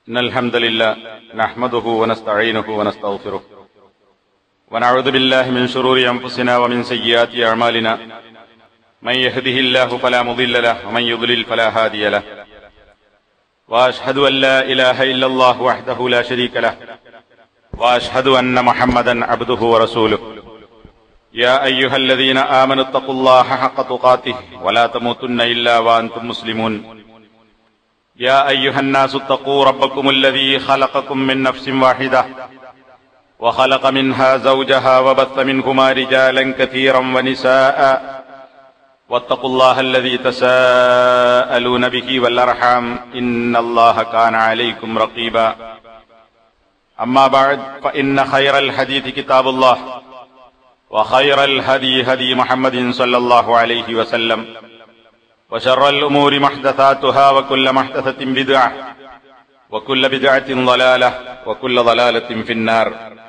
إن الحمد لله نحمده ونستعينه ونستغفره ونعوذ بالله من شرور أنفسنا ومن سيئات أعمالنا من يهده الله فلا مضل له ومن يضلل فلا هادي له وأشهد أن لا إله إلا الله وحده لا شريك له وأشهد أن محمدا عبده ورسوله يا أيها الذين آمنوا اتقوا الله حق تقاته ولا تموتن إلا وأنتم مسلمون يا أيها الناس اتقوا ربكم الذي خلقكم من نفس واحدة وخلق منها زوجها وبث منهما رجالا كثيرا ونساء واتقوا الله الذي تساءلون به والأرحام إن الله كان عليكم رقيبا أما بعد فإن خير الحديث كتاب الله وخير الهدي هدي محمد صلى الله عليه وسلم وشر الأمور محدثاتها وكل محدثة بدعة وكل بدعة ضلالة وكل ضلالة في النار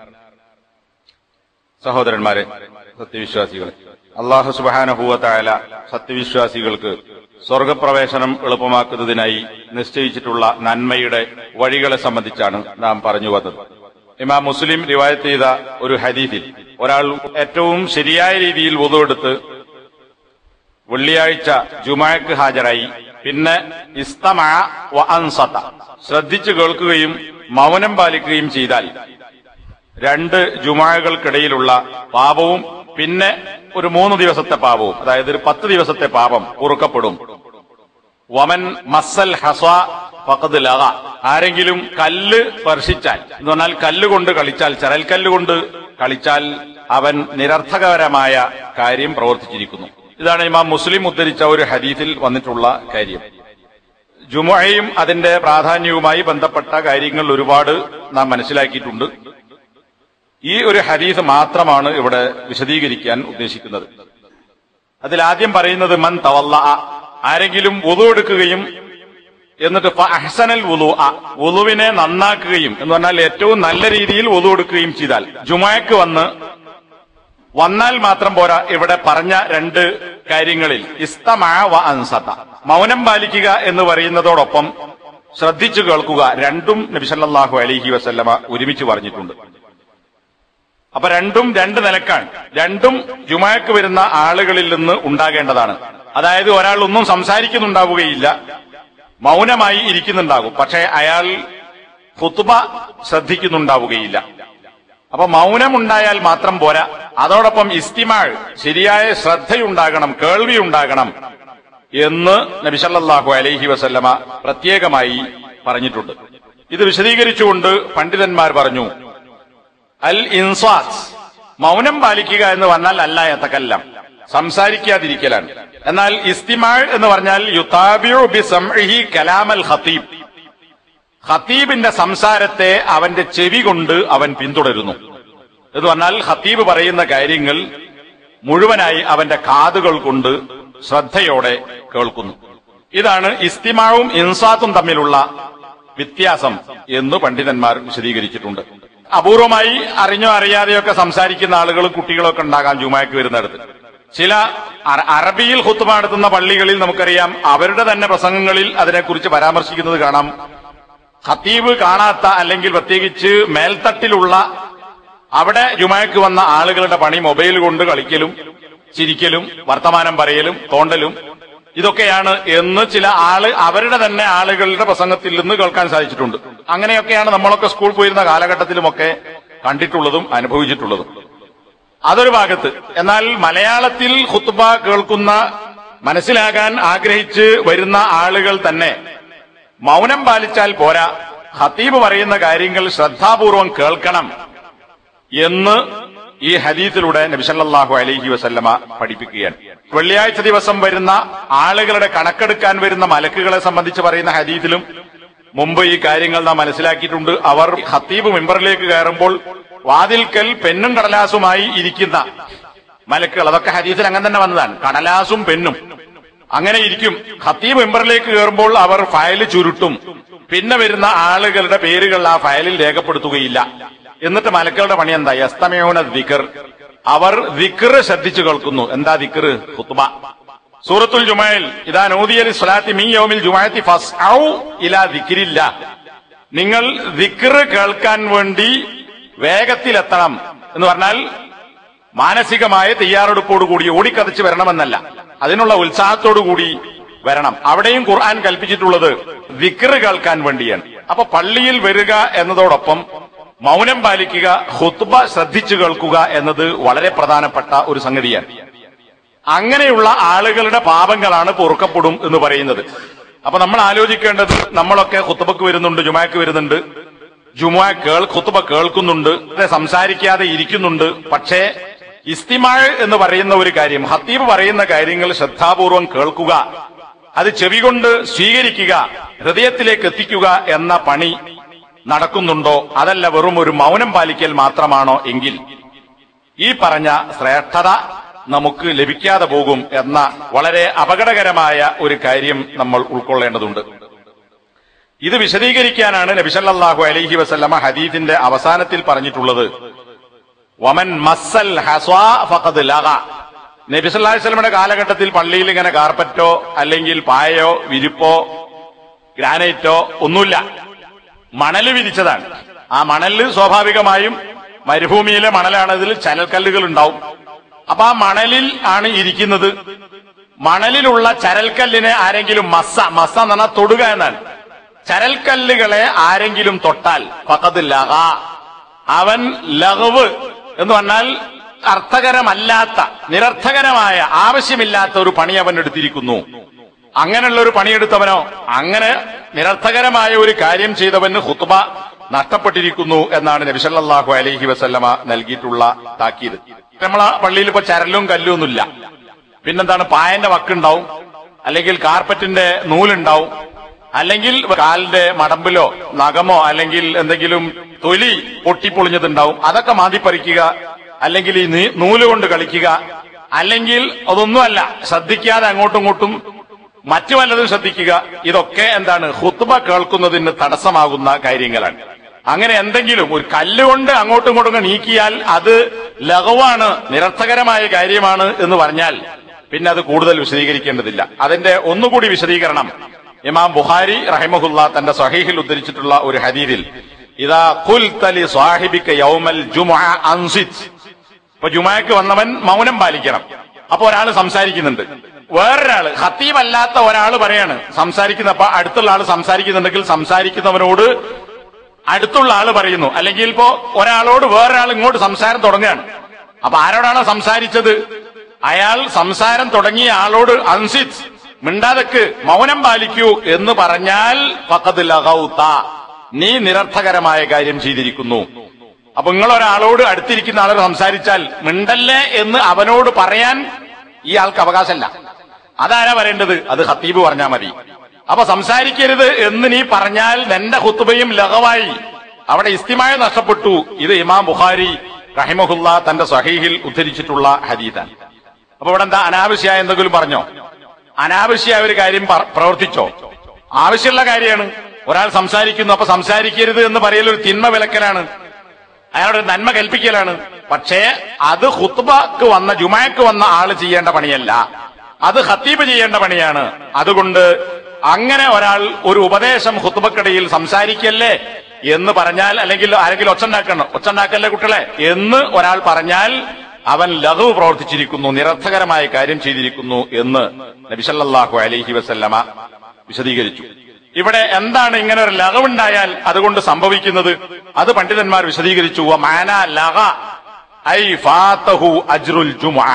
സഹോദരന്മാരെ സത്യവിശ്വാസികളെ അള്ളാഹു സുബാനഹൂവത്തായ സത്യവിശ്വാസികൾക്ക് സ്വർഗപ്രവേശനം എളുപ്പമാക്കുന്നതിനായി നിശ്ചയിച്ചിട്ടുള്ള നന്മയുടെ വഴികളെ സംബന്ധിച്ചാണ് നാം പറഞ്ഞു വന്നത് ഇമാം മുസ്ലിം റിവായത്ത് ചെയ്ത ഒരു ഹദീഫിൽ ഒരാൾ ഏറ്റവും ശരിയായ രീതിയിൽ വധുവെടുത്ത് വെള്ളിയാഴ്ച ജുമാക്ക് ഹാജരായി പിന്നെ ഇസ്തമ വ അൻസത ശ്രദ്ധിച്ചു കേൾക്കുകയും മൗനം പാലിക്കുകയും ചെയ്താൽ രണ്ട് ജുമാകൾക്കിടയിലുള്ള പാപവും പിന്നെ ഒരു മൂന്ന് ദിവസത്തെ പാപവും അതായത് ഒരു പത്ത് ദിവസത്തെ പാപം പൊറുക്കപ്പെടും വമൻ മസൽ ഹസ ഫഖദ് ലഗ ആരെങ്കിലും കല്ല് സ്പർശിച്ചാൽ എന്ന് പറഞ്ഞാൽ കല്ലുകൊണ്ട് കളിച്ചാൽ ചരൽക്കല്ല് കൊണ്ട് കളിച്ചാൽ അവൻ നിരർത്ഥകപരമായ കാര്യം പ്രവർത്തിച്ചിരിക്കുന്നു ഇതാണ് ഇമാം മുസ്ലിം ഉദ്ധരിച്ച ഒരു ഹദീസിൽ വന്നിട്ടുള്ള കാര്യം ജുമുഅയും അതിന്റെ പ്രാധാന്യവുമായി ബന്ധപ്പെട്ട കാര്യങ്ങൾ ഒരുപാട് നാം മനസ്സിലാക്കിയിട്ടുണ്ട് ഈ ഒരു ഹദീസ് മാത്രമാണ് ഇവിടെ വിശദീകരിക്കാൻ ഉദ്ദേശിക്കുന്നത് അതിൽ ആദ്യം പറയുന്നത് മൻ തവല്ല ആരെങ്കിലും വുതു എടുക്കുകയും എന്നിട്ട് അഹ്സനൽ വുലു വുലുവിനെ നന്നാക്കുകയും എന്ന് പറഞ്ഞാൽ ഏറ്റവും നല്ല രീതിയിൽ വുതു എടുക്കുകയും ചെയ്താൽ ജുമാക്ക് വന്ന് വന്നാൽ മാത്രം പോരാ ഇവിടെ പറഞ്ഞ രണ്ട് കാര്യങ്ങളിൽ ഇസ്തമാ വ അൻസത മൗനം പാലിക്കുക എന്ന് പറയുന്നതോടൊപ്പം ശ്രദ്ധിച്ചു കേൾക്കുക രണ്ടും നബിസല്ലാഹു അലഹി വസല്ലമ ഒരുമിച്ച് പറഞ്ഞിട്ടുണ്ട് അപ്പൊ രണ്ടും രണ്ട് നിലക്കാണ് രണ്ടും ജുമാക്ക് വരുന്ന ആളുകളിൽ നിന്ന് ഉണ്ടാകേണ്ടതാണ് അതായത് ഒരാൾ ഒന്നും സംസാരിക്കുന്നുണ്ടാവുകയില്ല മൗനമായി ഇരിക്കുന്നുണ്ടാകും പക്ഷെ അയാൾ ഹുത്തുബ ശ്രദ്ധിക്കുന്നുണ്ടാവുകയില്ല അപ്പൊ മൗനമുണ്ടായാൽ മാത്രം പോരാ അതോടൊപ്പം ഇസ്തിമാൾ ശരിയായ ശ്രദ്ധയുണ്ടാകണം കേൾവി ഉണ്ടാകണം എന്ന് നബിസല്ലാഹു അലൈഹി വസല്ലമ പ്രത്യേകമായി പറഞ്ഞിട്ടുണ്ട് ഇത് വിശദീകരിച്ചുകൊണ്ട് പണ്ഡിതന്മാർ പറഞ്ഞു അൽ ഇൻസാസ് മൗനം പാലിക്കുക എന്ന് പറഞ്ഞാൽ അല്ല എത്തക്കെല്ലാം സംസാരിക്കാതിരിക്കലാണ് എന്നാൽ ഇസ്തിമാൾ എന്ന് പറഞ്ഞാൽ യുതാബിയു ബി സംഇഹി കലാമൽ ഖത്തീബ് ഖത്തീബിന്റെ സംസാരത്തെ അവന്റെ ചെവി കൊണ്ട് അവൻ പിന്തുടരുന്നു എന്ന് പറഞ്ഞാൽ ഖത്തീബ് പറയുന്ന കാര്യങ്ങൾ മുഴുവനായി അവന്റെ കാതുകൾ കൊണ്ട് ശ്രദ്ധയോടെ കേൾക്കുന്നു ഇതാണ് ഇസ്തിമാവും ഇൻസാത്തും തമ്മിലുള്ള വ്യത്യാസം എന്ന് പണ്ഡിതന്മാർ വിശദീകരിച്ചിട്ടുണ്ട് അപൂർവമായി അറിഞ്ഞോ അറിയാതെയൊക്കെ സംസാരിക്കുന്ന ആളുകളും കുട്ടികളൊക്കെ ഉണ്ടാകാം ജുമാക്ക് വരുന്നിടത്ത് ചില അറബിയിൽ ഹുത്തുമ നടത്തുന്ന പള്ളികളിൽ നമുക്കറിയാം അവരുടെ തന്നെ പ്രസംഗങ്ങളിൽ അതിനെക്കുറിച്ച് പരാമർശിക്കുന്നത് കാണാം ഖത്തീബ് കാണാത്ത അല്ലെങ്കിൽ പ്രത്യേകിച്ച് മേൽത്തട്ടിലുള്ള അവിടെ ജുമാക്ക് വന്ന ആളുകളുടെ പണി മൊബൈൽ കൊണ്ട് കളിക്കലും ചിരിക്കലും വർത്തമാനം പറയലും തോണ്ടലും ഇതൊക്കെയാണ് എന്ന് ചില ആള് അവരുടെ തന്നെ ആളുകളുടെ പ്രസംഗത്തിൽ നിന്ന് കേൾക്കാൻ സാധിച്ചിട്ടുണ്ട് അങ്ങനെയൊക്കെയാണ് നമ്മളൊക്കെ സ്കൂൾ പോയിരുന്ന കാലഘട്ടത്തിലുമൊക്കെ കണ്ടിട്ടുള്ളതും അനുഭവിച്ചിട്ടുള്ളതും അതൊരു ഭാഗത്ത് എന്നാൽ മലയാളത്തിൽ ഹുത്തുബ കേൾക്കുന്ന മനസ്സിലാകാൻ ആഗ്രഹിച്ച് വരുന്ന ആളുകൾ തന്നെ മൗനം പാലിച്ചാൽ പോരാ ഹത്തീബ് പറയുന്ന കാര്യങ്ങൾ ശ്രദ്ധാപൂർവം കേൾക്കണം എന്ന് ഈ ഹദീസിലൂടെ നബിസല്ലാഹു അലൈഹി വസല്ലമ പഠിപ്പിക്കുകയാണ് വെള്ളിയാഴ്ച ദിവസം വരുന്ന ആളുകളുടെ കണക്കെടുക്കാൻ വരുന്ന മലക്കുകളെ സംബന്ധിച്ച് പറയുന്ന ഹദീസിലും മുമ്പ് ഈ കാര്യങ്ങൾ നാം മനസ്സിലാക്കിയിട്ടുണ്ട് അവർ ഹത്തീബ് മെമ്പറിലേക്ക് കയറുമ്പോൾ വാതിൽക്കൽ പെന്നും കടലാസുമായി ഇരിക്കുന്ന മലക്കുകൾ അതൊക്കെ ഹദീസിൽ അങ്ങനെ തന്നെ വന്നതാണ് കടലാസും പെന്നും അങ്ങനെ ഇരിക്കും ഹത്തീബ് മെമ്പറിലേക്ക് കയറുമ്പോൾ അവർ ഫയൽ ചുരുട്ടും പിന്നെ വരുന്ന ആളുകളുടെ പേരുകൾ ആ ഫയലിൽ രേഖപ്പെടുത്തുകയില്ല എന്നിട്ട് മലക്കളുടെ പണി എന്താ യസ്തമയോന ദിക്കർ അവർ ദിക്കർ ശ്രദ്ധിച്ചു കേൾക്കുന്നു എന്താ ദിക്കർ ഹുത്തുബ സൂറത്തുൽ ജുമായിൽ ഇതാ നൂദിയൽ സ്വലാത്തി മീ യൗമിൽ ജുമായത്തി ഫസ്ഔ ഇലാ ദിക്രില്ല നിങ്ങൾ ദിക്റ് കേൾക്കാൻ വേണ്ടി വേഗത്തിലെത്തണം എന്ന് പറഞ്ഞാൽ മാനസികമായ തയ്യാറെടുപ്പോടുകൂടി ഓടിക്കതച്ച് വരണമെന്നല്ല അതിനുള്ള ഉത്സാഹത്തോടുകൂടി വരണം അവിടെയും ഖുർആൻ കൽപ്പിച്ചിട്ടുള്ളത് വിക്റ് കേൾക്കാൻ വേണ്ടിയാണ് അപ്പൊ പള്ളിയിൽ വരിക എന്നതോടൊപ്പം മൗനം പാലിക്കുക ഹുത്ബ ശ്രദ്ധിച്ചു കേൾക്കുക എന്നത് വളരെ പ്രധാനപ്പെട്ട ഒരു സംഗതിയാണ് അങ്ങനെയുള്ള ആളുകളുടെ പാപങ്ങളാണ് പൊറുക്കപ്പെടും എന്ന് പറയുന്നത് അപ്പൊ നമ്മൾ ആലോചിക്കേണ്ടത് നമ്മളൊക്കെ ഹുത്തുബക്ക് വരുന്നുണ്ട് ജുമാക്ക് വരുന്നുണ്ട് ജുമാ കേൾ ഖുത്തുബ കേൾക്കുന്നുണ്ട് സംസാരിക്കാതെ ഇരിക്കുന്നുണ്ട് പക്ഷേ ഇസ്തിമാഴ് എന്ന് പറയുന്ന ഒരു കാര്യം ഹത്തീബ് പറയുന്ന കാര്യങ്ങൾ ശ്രദ്ധാപൂർവം കേൾക്കുക അത് ചെവി കൊണ്ട് സ്വീകരിക്കുക ഹൃദയത്തിലേക്ക് എത്തിക്കുക എന്ന പണി നടക്കുന്നുണ്ടോ അതല്ല വെറും ഒരു മൗനം പാലിക്കൽ മാത്രമാണോ എങ്കിൽ ഈ പറഞ്ഞ ശ്രേഷ്ഠത നമുക്ക് ലഭിക്കാതെ പോകും എന്ന വളരെ അപകടകരമായ ഒരു കാര്യം നമ്മൾ ഉൾക്കൊള്ളേണ്ടതുണ്ട് ഇത് വിശദീകരിക്കാനാണ് നബിസല്ലാഹു അലൈഹി വസല്ലമ ഹദീദിന്റെ അവസാനത്തിൽ പറഞ്ഞിട്ടുള്ളത് വമൻ മസ്സൽ ഹസ്വാ ഫഖദ് ലഗ നബി സല്ലല്ലാഹു അലൈഹി വസല്ലമയുടെ കാലഘട്ടത്തിൽ പള്ളിയിൽ ഇങ്ങനെ കാർപ്പറ്റോ അല്ലെങ്കിൽ പായയോ വിരിപ്പോ ഗ്രാനൈറ്റോ ഒന്നുമില്ല മണല് വിരിച്ചതാണ് ആ മണല് സ്വാഭാവികമായും മരുഭൂമിയിലെ മണലാണ് ഇതിൽ ചരൽക്കല്ലുകൾ ഉണ്ടാവും അപ്പൊ ആ മണലിൽ ആണ് ഇരിക്കുന്നത് മണലിലുള്ള ചരൽക്കല്ലിനെ ആരെങ്കിലും മസ്സ മസ്സ എന്ന് പറഞ്ഞാൽ തൊടുക എന്നാണ് ചരൽക്കല്ലുകളെ ആരെങ്കിലും തൊട്ടാൽ ഫഖദ് ലഗ അവൻ ലഘവ് എന്ന് പറഞ്ഞാൽ അർത്ഥകരമല്ലാത്ത നിരർത്ഥകരമായ ആവശ്യമില്ലാത്ത ഒരു പണി അവൻ എടുത്തിരിക്കുന്നു അങ്ങനെയുള്ള ഒരു പണിയെടുത്തവനോ അങ്ങനെ നിരർത്ഥകരമായ ഒരു കാര്യം ചെയ്തവന് ഹുത്ബ നഷ്ടപ്പെട്ടിരിക്കുന്നു എന്നാണ് നബിസല്ലാഹു അലൈഹി വസല്ലമ നൽകിയിട്ടുള്ള താക്കീത് നമ്മളെ പള്ളിയിൽ ഇപ്പൊ ചരലും കല്ലും ഒന്നുമില്ല പിന്നെന്താണ് പായന്റെ വക്കുണ്ടാവും അല്ലെങ്കിൽ കാർപ്പറ്റിന്റെ നൂലുണ്ടാവും അല്ലെങ്കിൽ കാലിന്റെ മടമ്പിലോ നഖമോ അല്ലെങ്കിൽ എന്തെങ്കിലും തൊലി പൊട്ടിപ്പൊളിഞ്ഞതുണ്ടാവും അതൊക്കെ മാന്തിപ്പറിക്കുക അല്ലെങ്കിൽ ഈ നീ- നൂല് കൊണ്ട് കളിക്കുക അല്ലെങ്കിൽ അതൊന്നുമല്ല ശ്രദ്ധിക്കാതെ അങ്ങോട്ടും ഇങ്ങോട്ടും മറ്റു വല്ലതും ശ്രദ്ധിക്കുക ഇതൊക്കെ എന്താണ് ഹുത്തുബ കേൾക്കുന്നതിന് തടസ്സമാകുന്ന കാര്യങ്ങളാണ് അങ്ങനെ എന്തെങ്കിലും ഒരു കല്ലുകൊണ്ട് അങ്ങോട്ടും ഇങ്ങോട്ടും ഒക്കെ നീക്കിയാൽ അത് ലഘുവാണ് നിരർത്ഥകരമായ കാര്യമാണ് എന്ന് പറഞ്ഞാൽ പിന്നെ അത് കൂടുതൽ വിശദീകരിക്കേണ്ടതില്ല അതിന്റെ ഒന്നുകൂടി വിശദീകരണം ഇമാം ബുഖാരി റഹിമഹുല്ല തന്റെ സഹീഹിൽ ഉദ്ധരിച്ചിട്ടുള്ള ഒരു ഹദീദിൽ ഇതാ കുൽ തലി സ്വാഹിബിക്ക യൗമൽ ജുമുഅ അൻസിത് ഇപ്പൊ ജുമാക്ക് വന്നവൻ മൗനം പാലിക്കണം അപ്പൊ ഒരാൾ സംസാരിക്കുന്നുണ്ട് വേറൊരാള് ഹത്തീബല്ലാത്ത ഒരാൾ പറയാണ് സംസാരിക്കുന്ന അപ്പൊ അടുത്തുള്ള ആൾ സംസാരിക്കുന്നുണ്ടെങ്കിൽ സംസാരിക്കുന്നവനോട് അടുത്തുള്ള ആള് പറയുന്നു അല്ലെങ്കിൽ ഇപ്പോ ഒരാളോട് വേറൊരാൾ ഇങ്ങോട്ട് സംസാരം തുടങ്ങുകയാണ് അപ്പൊ ആരോടാണ് സംസാരിച്ചത് അയാൾ സംസാരം തുടങ്ങിയ ആളോട് അൻസിത് മിണ്ടാതക്ക് മൗനം പാലിക്കൂ എന്ന് പറഞ്ഞാൽ ഫഖദ് ലഗൗത നീ നിരർത്ഥകരമായ കാര്യം ചെയ്തിരിക്കുന്നു അപ്പൊ നിങ്ങൾ ഒരാളോട് അടുത്തിരിക്കുന്ന ആളോട് സംസാരിച്ചാൽ മിണ്ടല്ലേ എന്ന് അവനോട് പറയാൻ ഈ ആൾക്ക് അവകാശമല്ല അതാരാ പറയേണ്ടത് അത് ഹത്തീബ് പറഞ്ഞാൽ മതി അപ്പൊ സംസാരിക്കരുത് എന്ന് നീ പറഞ്ഞാൽ നിന്റെ ഹുത്തുബയും ലഘവായി അവിടെ ഇസ്തിമായ നഷ്ടപ്പെട്ടു ഇത് ഇമാം ബുഖാരി റഹിമഹുല്ല തന്റെ സഹീഹിൽ ഉദ്ധരിച്ചിട്ടുള്ള ഹദീദാണ് അപ്പൊ ഇവിടെ എന്താ അനാവശ്യമായ എന്തെങ്കിലും പറഞ്ഞോ അനാവശ്യമായ ഒരു കാര്യം പർ- പ്രവർത്തിച്ചോ ആവശ്യമുള്ള കാര്യമാണ് ഒരാൾ സംസാരിക്കുന്നു അപ്പൊ സംസാരിക്കരുത് എന്ന് പറയൽ ഒരു തിന്മ വിലക്കലാണ് അയാളുടെ നന്മ കൽപ്പിക്കലാണ് പക്ഷേ അത് ഹുത്തുബക്ക് വന്ന ജുമാക്ക് വന്ന ആള് ചെയ്യേണ്ട പണിയല്ല അത് ഹത്തീബ് ചെയ്യേണ്ട പണിയാണ് അതുകൊണ്ട് അങ്ങനെ ഒരാൾ ഒരു ഉപദേശം ഹുത്തുബക്കിടയിൽ സംസാരിക്കല്ലേ എന്ന് പറഞ്ഞാൽ അല്ലെങ്കിൽ ആരെങ്കിലും ഒച്ചുണ്ടാക്കണം ഒച്ചുണ്ടാക്കല്ലേ കുട്ടികളെ എന്ന് ഒരാൾ പറഞ്ഞാൽ അവൻ ലഘു പ്രവർത്തിച്ചിരിക്കുന്നു നിരർത്ഥകരമായ കാര്യം ചെയ്തിരിക്കുന്നു എന്ന് നബിസല്ലാഹു അലൈഹി വസല്ലമ വിശദീകരിച്ചു ഇവിടെ എന്താണ് ഇങ്ങനെ ഒരു ലഘവുണ്ടായാൽ അതുകൊണ്ട് സംഭവിക്കുന്നത് അത് പണ്ഡിതന്മാർ വിശദീകരിച്ചു "വ മാന ലഗ ഐ ഫാത്തഹു അജ്റുൽ ജുമുഅ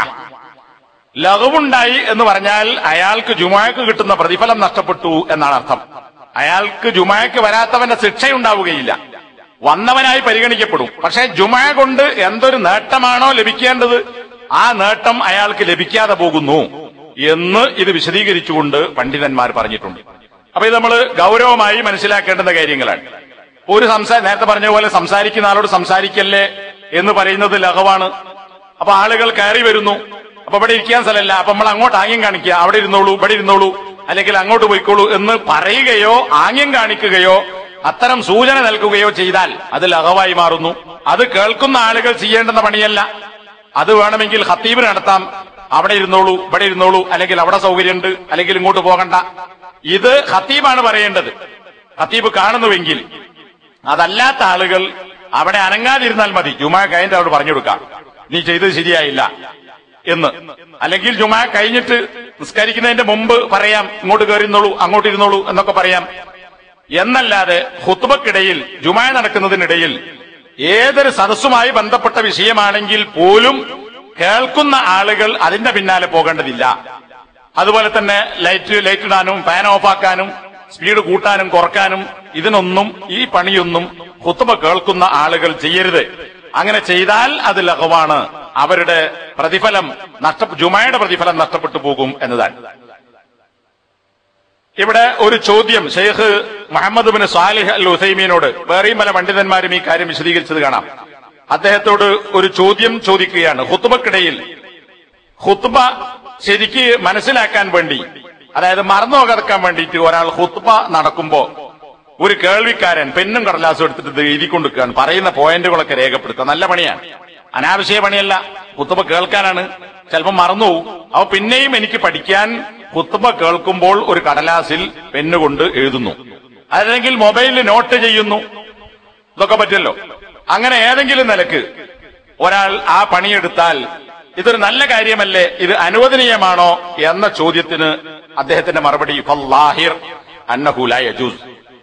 ലഘവുണ്ടായി എന്ന് പറഞ്ഞാൽ അയാൾക്ക് ജുമാക്ക് കിട്ടുന്ന പ്രതിഫലം നഷ്ടപ്പെട്ടു എന്നാണ് അർത്ഥം അയാൾക്ക് ജുമാക്ക് വരാത്തവന്റെ ശിക്ഷയുണ്ടാവുകയില്ല വന്നവനായി പരിഗണിക്കപ്പെടും പക്ഷെ ജുമാ കൊണ്ട് എന്തൊരു നേട്ടമാണോ ലഭിക്കേണ്ടത് ആ നേട്ടം അയാൾക്ക് ലഭിക്കാതെ പോകുന്നു എന്ന് ഇത് വിശദീകരിച്ചുകൊണ്ട് പണ്ഡിതന്മാർ പറഞ്ഞിട്ടുണ്ട് അപ്പൊ ഇത് നമ്മൾ ഗൗരവമായി മനസ്സിലാക്കേണ്ടുന്ന കാര്യങ്ങളാണ് ഒരു സംസാ നേരത്തെ പറഞ്ഞ പോലെ സംസാരിക്കുന്ന ആളോട് സംസാരിക്കല്ലേ എന്ന് പറയുന്നത് ലഘവാണ് അപ്പൊ ആളുകൾ കയറി വരുന്നു അപ്പൊ ഇവിടെ ഇരിക്കാൻ സ്ഥലമല്ല അപ്പൊ നമ്മൾ അങ്ങോട്ട് ആംഗ്യം കാണിക്കുക അവിടെ ഇരുന്നോളൂ ഇവിടെ ഇരുന്നോളൂ അല്ലെങ്കിൽ അങ്ങോട്ട് പോയിക്കോളൂ എന്ന് പറയുകയോ ആംഗ്യം കാണിക്കുകയോ അത്തരം സൂചന നൽകുകയോ ചെയ്താൽ അത് ലഘവായി മാറുന്നു അത് കേൾക്കുന്ന ആളുകൾ ചെയ്യേണ്ടുന്ന പണിയല്ല അത് വേണമെങ്കിൽ ഹത്തീബ് നടത്താം അവിടെ ഇരുന്നോളൂ ഇവിടെ ഇരുന്നോളൂ അല്ലെങ്കിൽ അവിടെ സൗകര്യമുണ്ട് അല്ലെങ്കിൽ ഇങ്ങോട്ട് പോകണ്ട ഇത് ഹത്തീബാണ് പറയേണ്ടത് ഹത്തീബ് കാണുന്നുവെങ്കിൽ അതല്ലാത്ത ആളുകൾ അവിടെ അനങ്ങാതിരുന്നാൽ മതി ജുമാ കഴിഞ്ഞിട്ട് അവിടെ പറഞ്ഞു കൊടുക്കാം നീ ചെയ്തത് ശരിയായില്ല എന്ന് അല്ലെങ്കിൽ ജുമാ കഴിഞ്ഞിട്ട് നിസ്കരിക്കുന്നതിന്റെ മുമ്പ് പറയാം ഇങ്ങോട്ട് കയറിന്നോളൂ അങ്ങോട്ട് ഇരുന്നോളൂ എന്നൊക്കെ പറയാം എന്നല്ലാതെ ഹുത്തുബക്കിടയിൽ ജുമാ നടക്കുന്നതിനിടയിൽ ഏതൊരു സദസ്സുമായി ബന്ധപ്പെട്ട വിഷയമാണെങ്കിൽ പോലും കേൾക്കുന്ന ആളുകൾ അതിന്റെ പിന്നാലെ പോകേണ്ടതില്ല അതുപോലെ തന്നെ ലൈറ്റ് ലൈറ്റ് ഇടാനും ഫാൻ ഓഫാക്കാനും സ്പീഡ് കൂട്ടാനും കുറക്കാനും ഇതിനൊന്നും ഈ പണിയൊന്നും ഹുത്തുബ കേൾക്കുന്ന ആളുകൾ ചെയ്യരുത് അങ്ങനെ ചെയ്താൽ അത് ലഘുവാണ് അവരുടെ പ്രതിഫലം നഷ്ട ജുമായുടെ പ്രതിഫലം നഷ്ടപ്പെട്ടു പോകും എന്നതാണ് ഇവിടെ ഒരു ചോദ്യം Sheikh Muhammad bin Salih al ഉസൈമീനോട് വേറെയും പല പണ്ഡിതന്മാരും ഈ കാര്യം വിശദീകരിച്ചത് കാണാം അദ്ദേഹത്തോട് ഒരു ചോദ്യം ചോദിക്കുകയാണ് ഹുത്തുബക്കിടയിൽ ഹുത്തുബ ശരിക്ക് മനസ്സിലാക്കാൻ വേണ്ടി അതായത് മറന്നു കിടക്കാൻ വേണ്ടിയിട്ട് ഒരാൾ ഹുത്തുബ നടക്കുമ്പോ ഒരു കേൾവിക്കാരൻ പെന്നും കടലാസും എടുത്തിട്ട് ഇത് എഴുതിക്കൊണ്ടിരിക്കുകയാണ് പറയുന്ന പോയിന്റുകളൊക്കെ രേഖപ്പെടുത്തുക നല്ല പണിയാണ് അനാവശ്യ പണിയല്ല കുത്തുബ കേൾക്കാനാണ് ചിലപ്പോൾ മറന്നുപോകും അപ്പൊ പിന്നെയും എനിക്ക് പഠിക്കാൻ കുത്തുബ കേൾക്കുമ്പോൾ ഒരു കടലാസിൽ പെന്നുകൊണ്ട് എഴുതുന്നു അല്ലെങ്കിൽ മൊബൈലിൽ നോട്ട് ചെയ്യുന്നു ഇതൊക്കെ പറ്റുമല്ലോ അങ്ങനെ ഏതെങ്കിലും നിലക്ക് ഒരാൾ ആ പണിയെടുത്താൽ ഇതൊരു നല്ല കാര്യമല്ലേ ഇത് അനുവദനീയമാണോ എന്ന ചോദ്യത്തിന് അദ്ദേഹത്തിന്റെ മറുപടി ഫല്ലാഹിർ അന്നഹുല യജൂസ്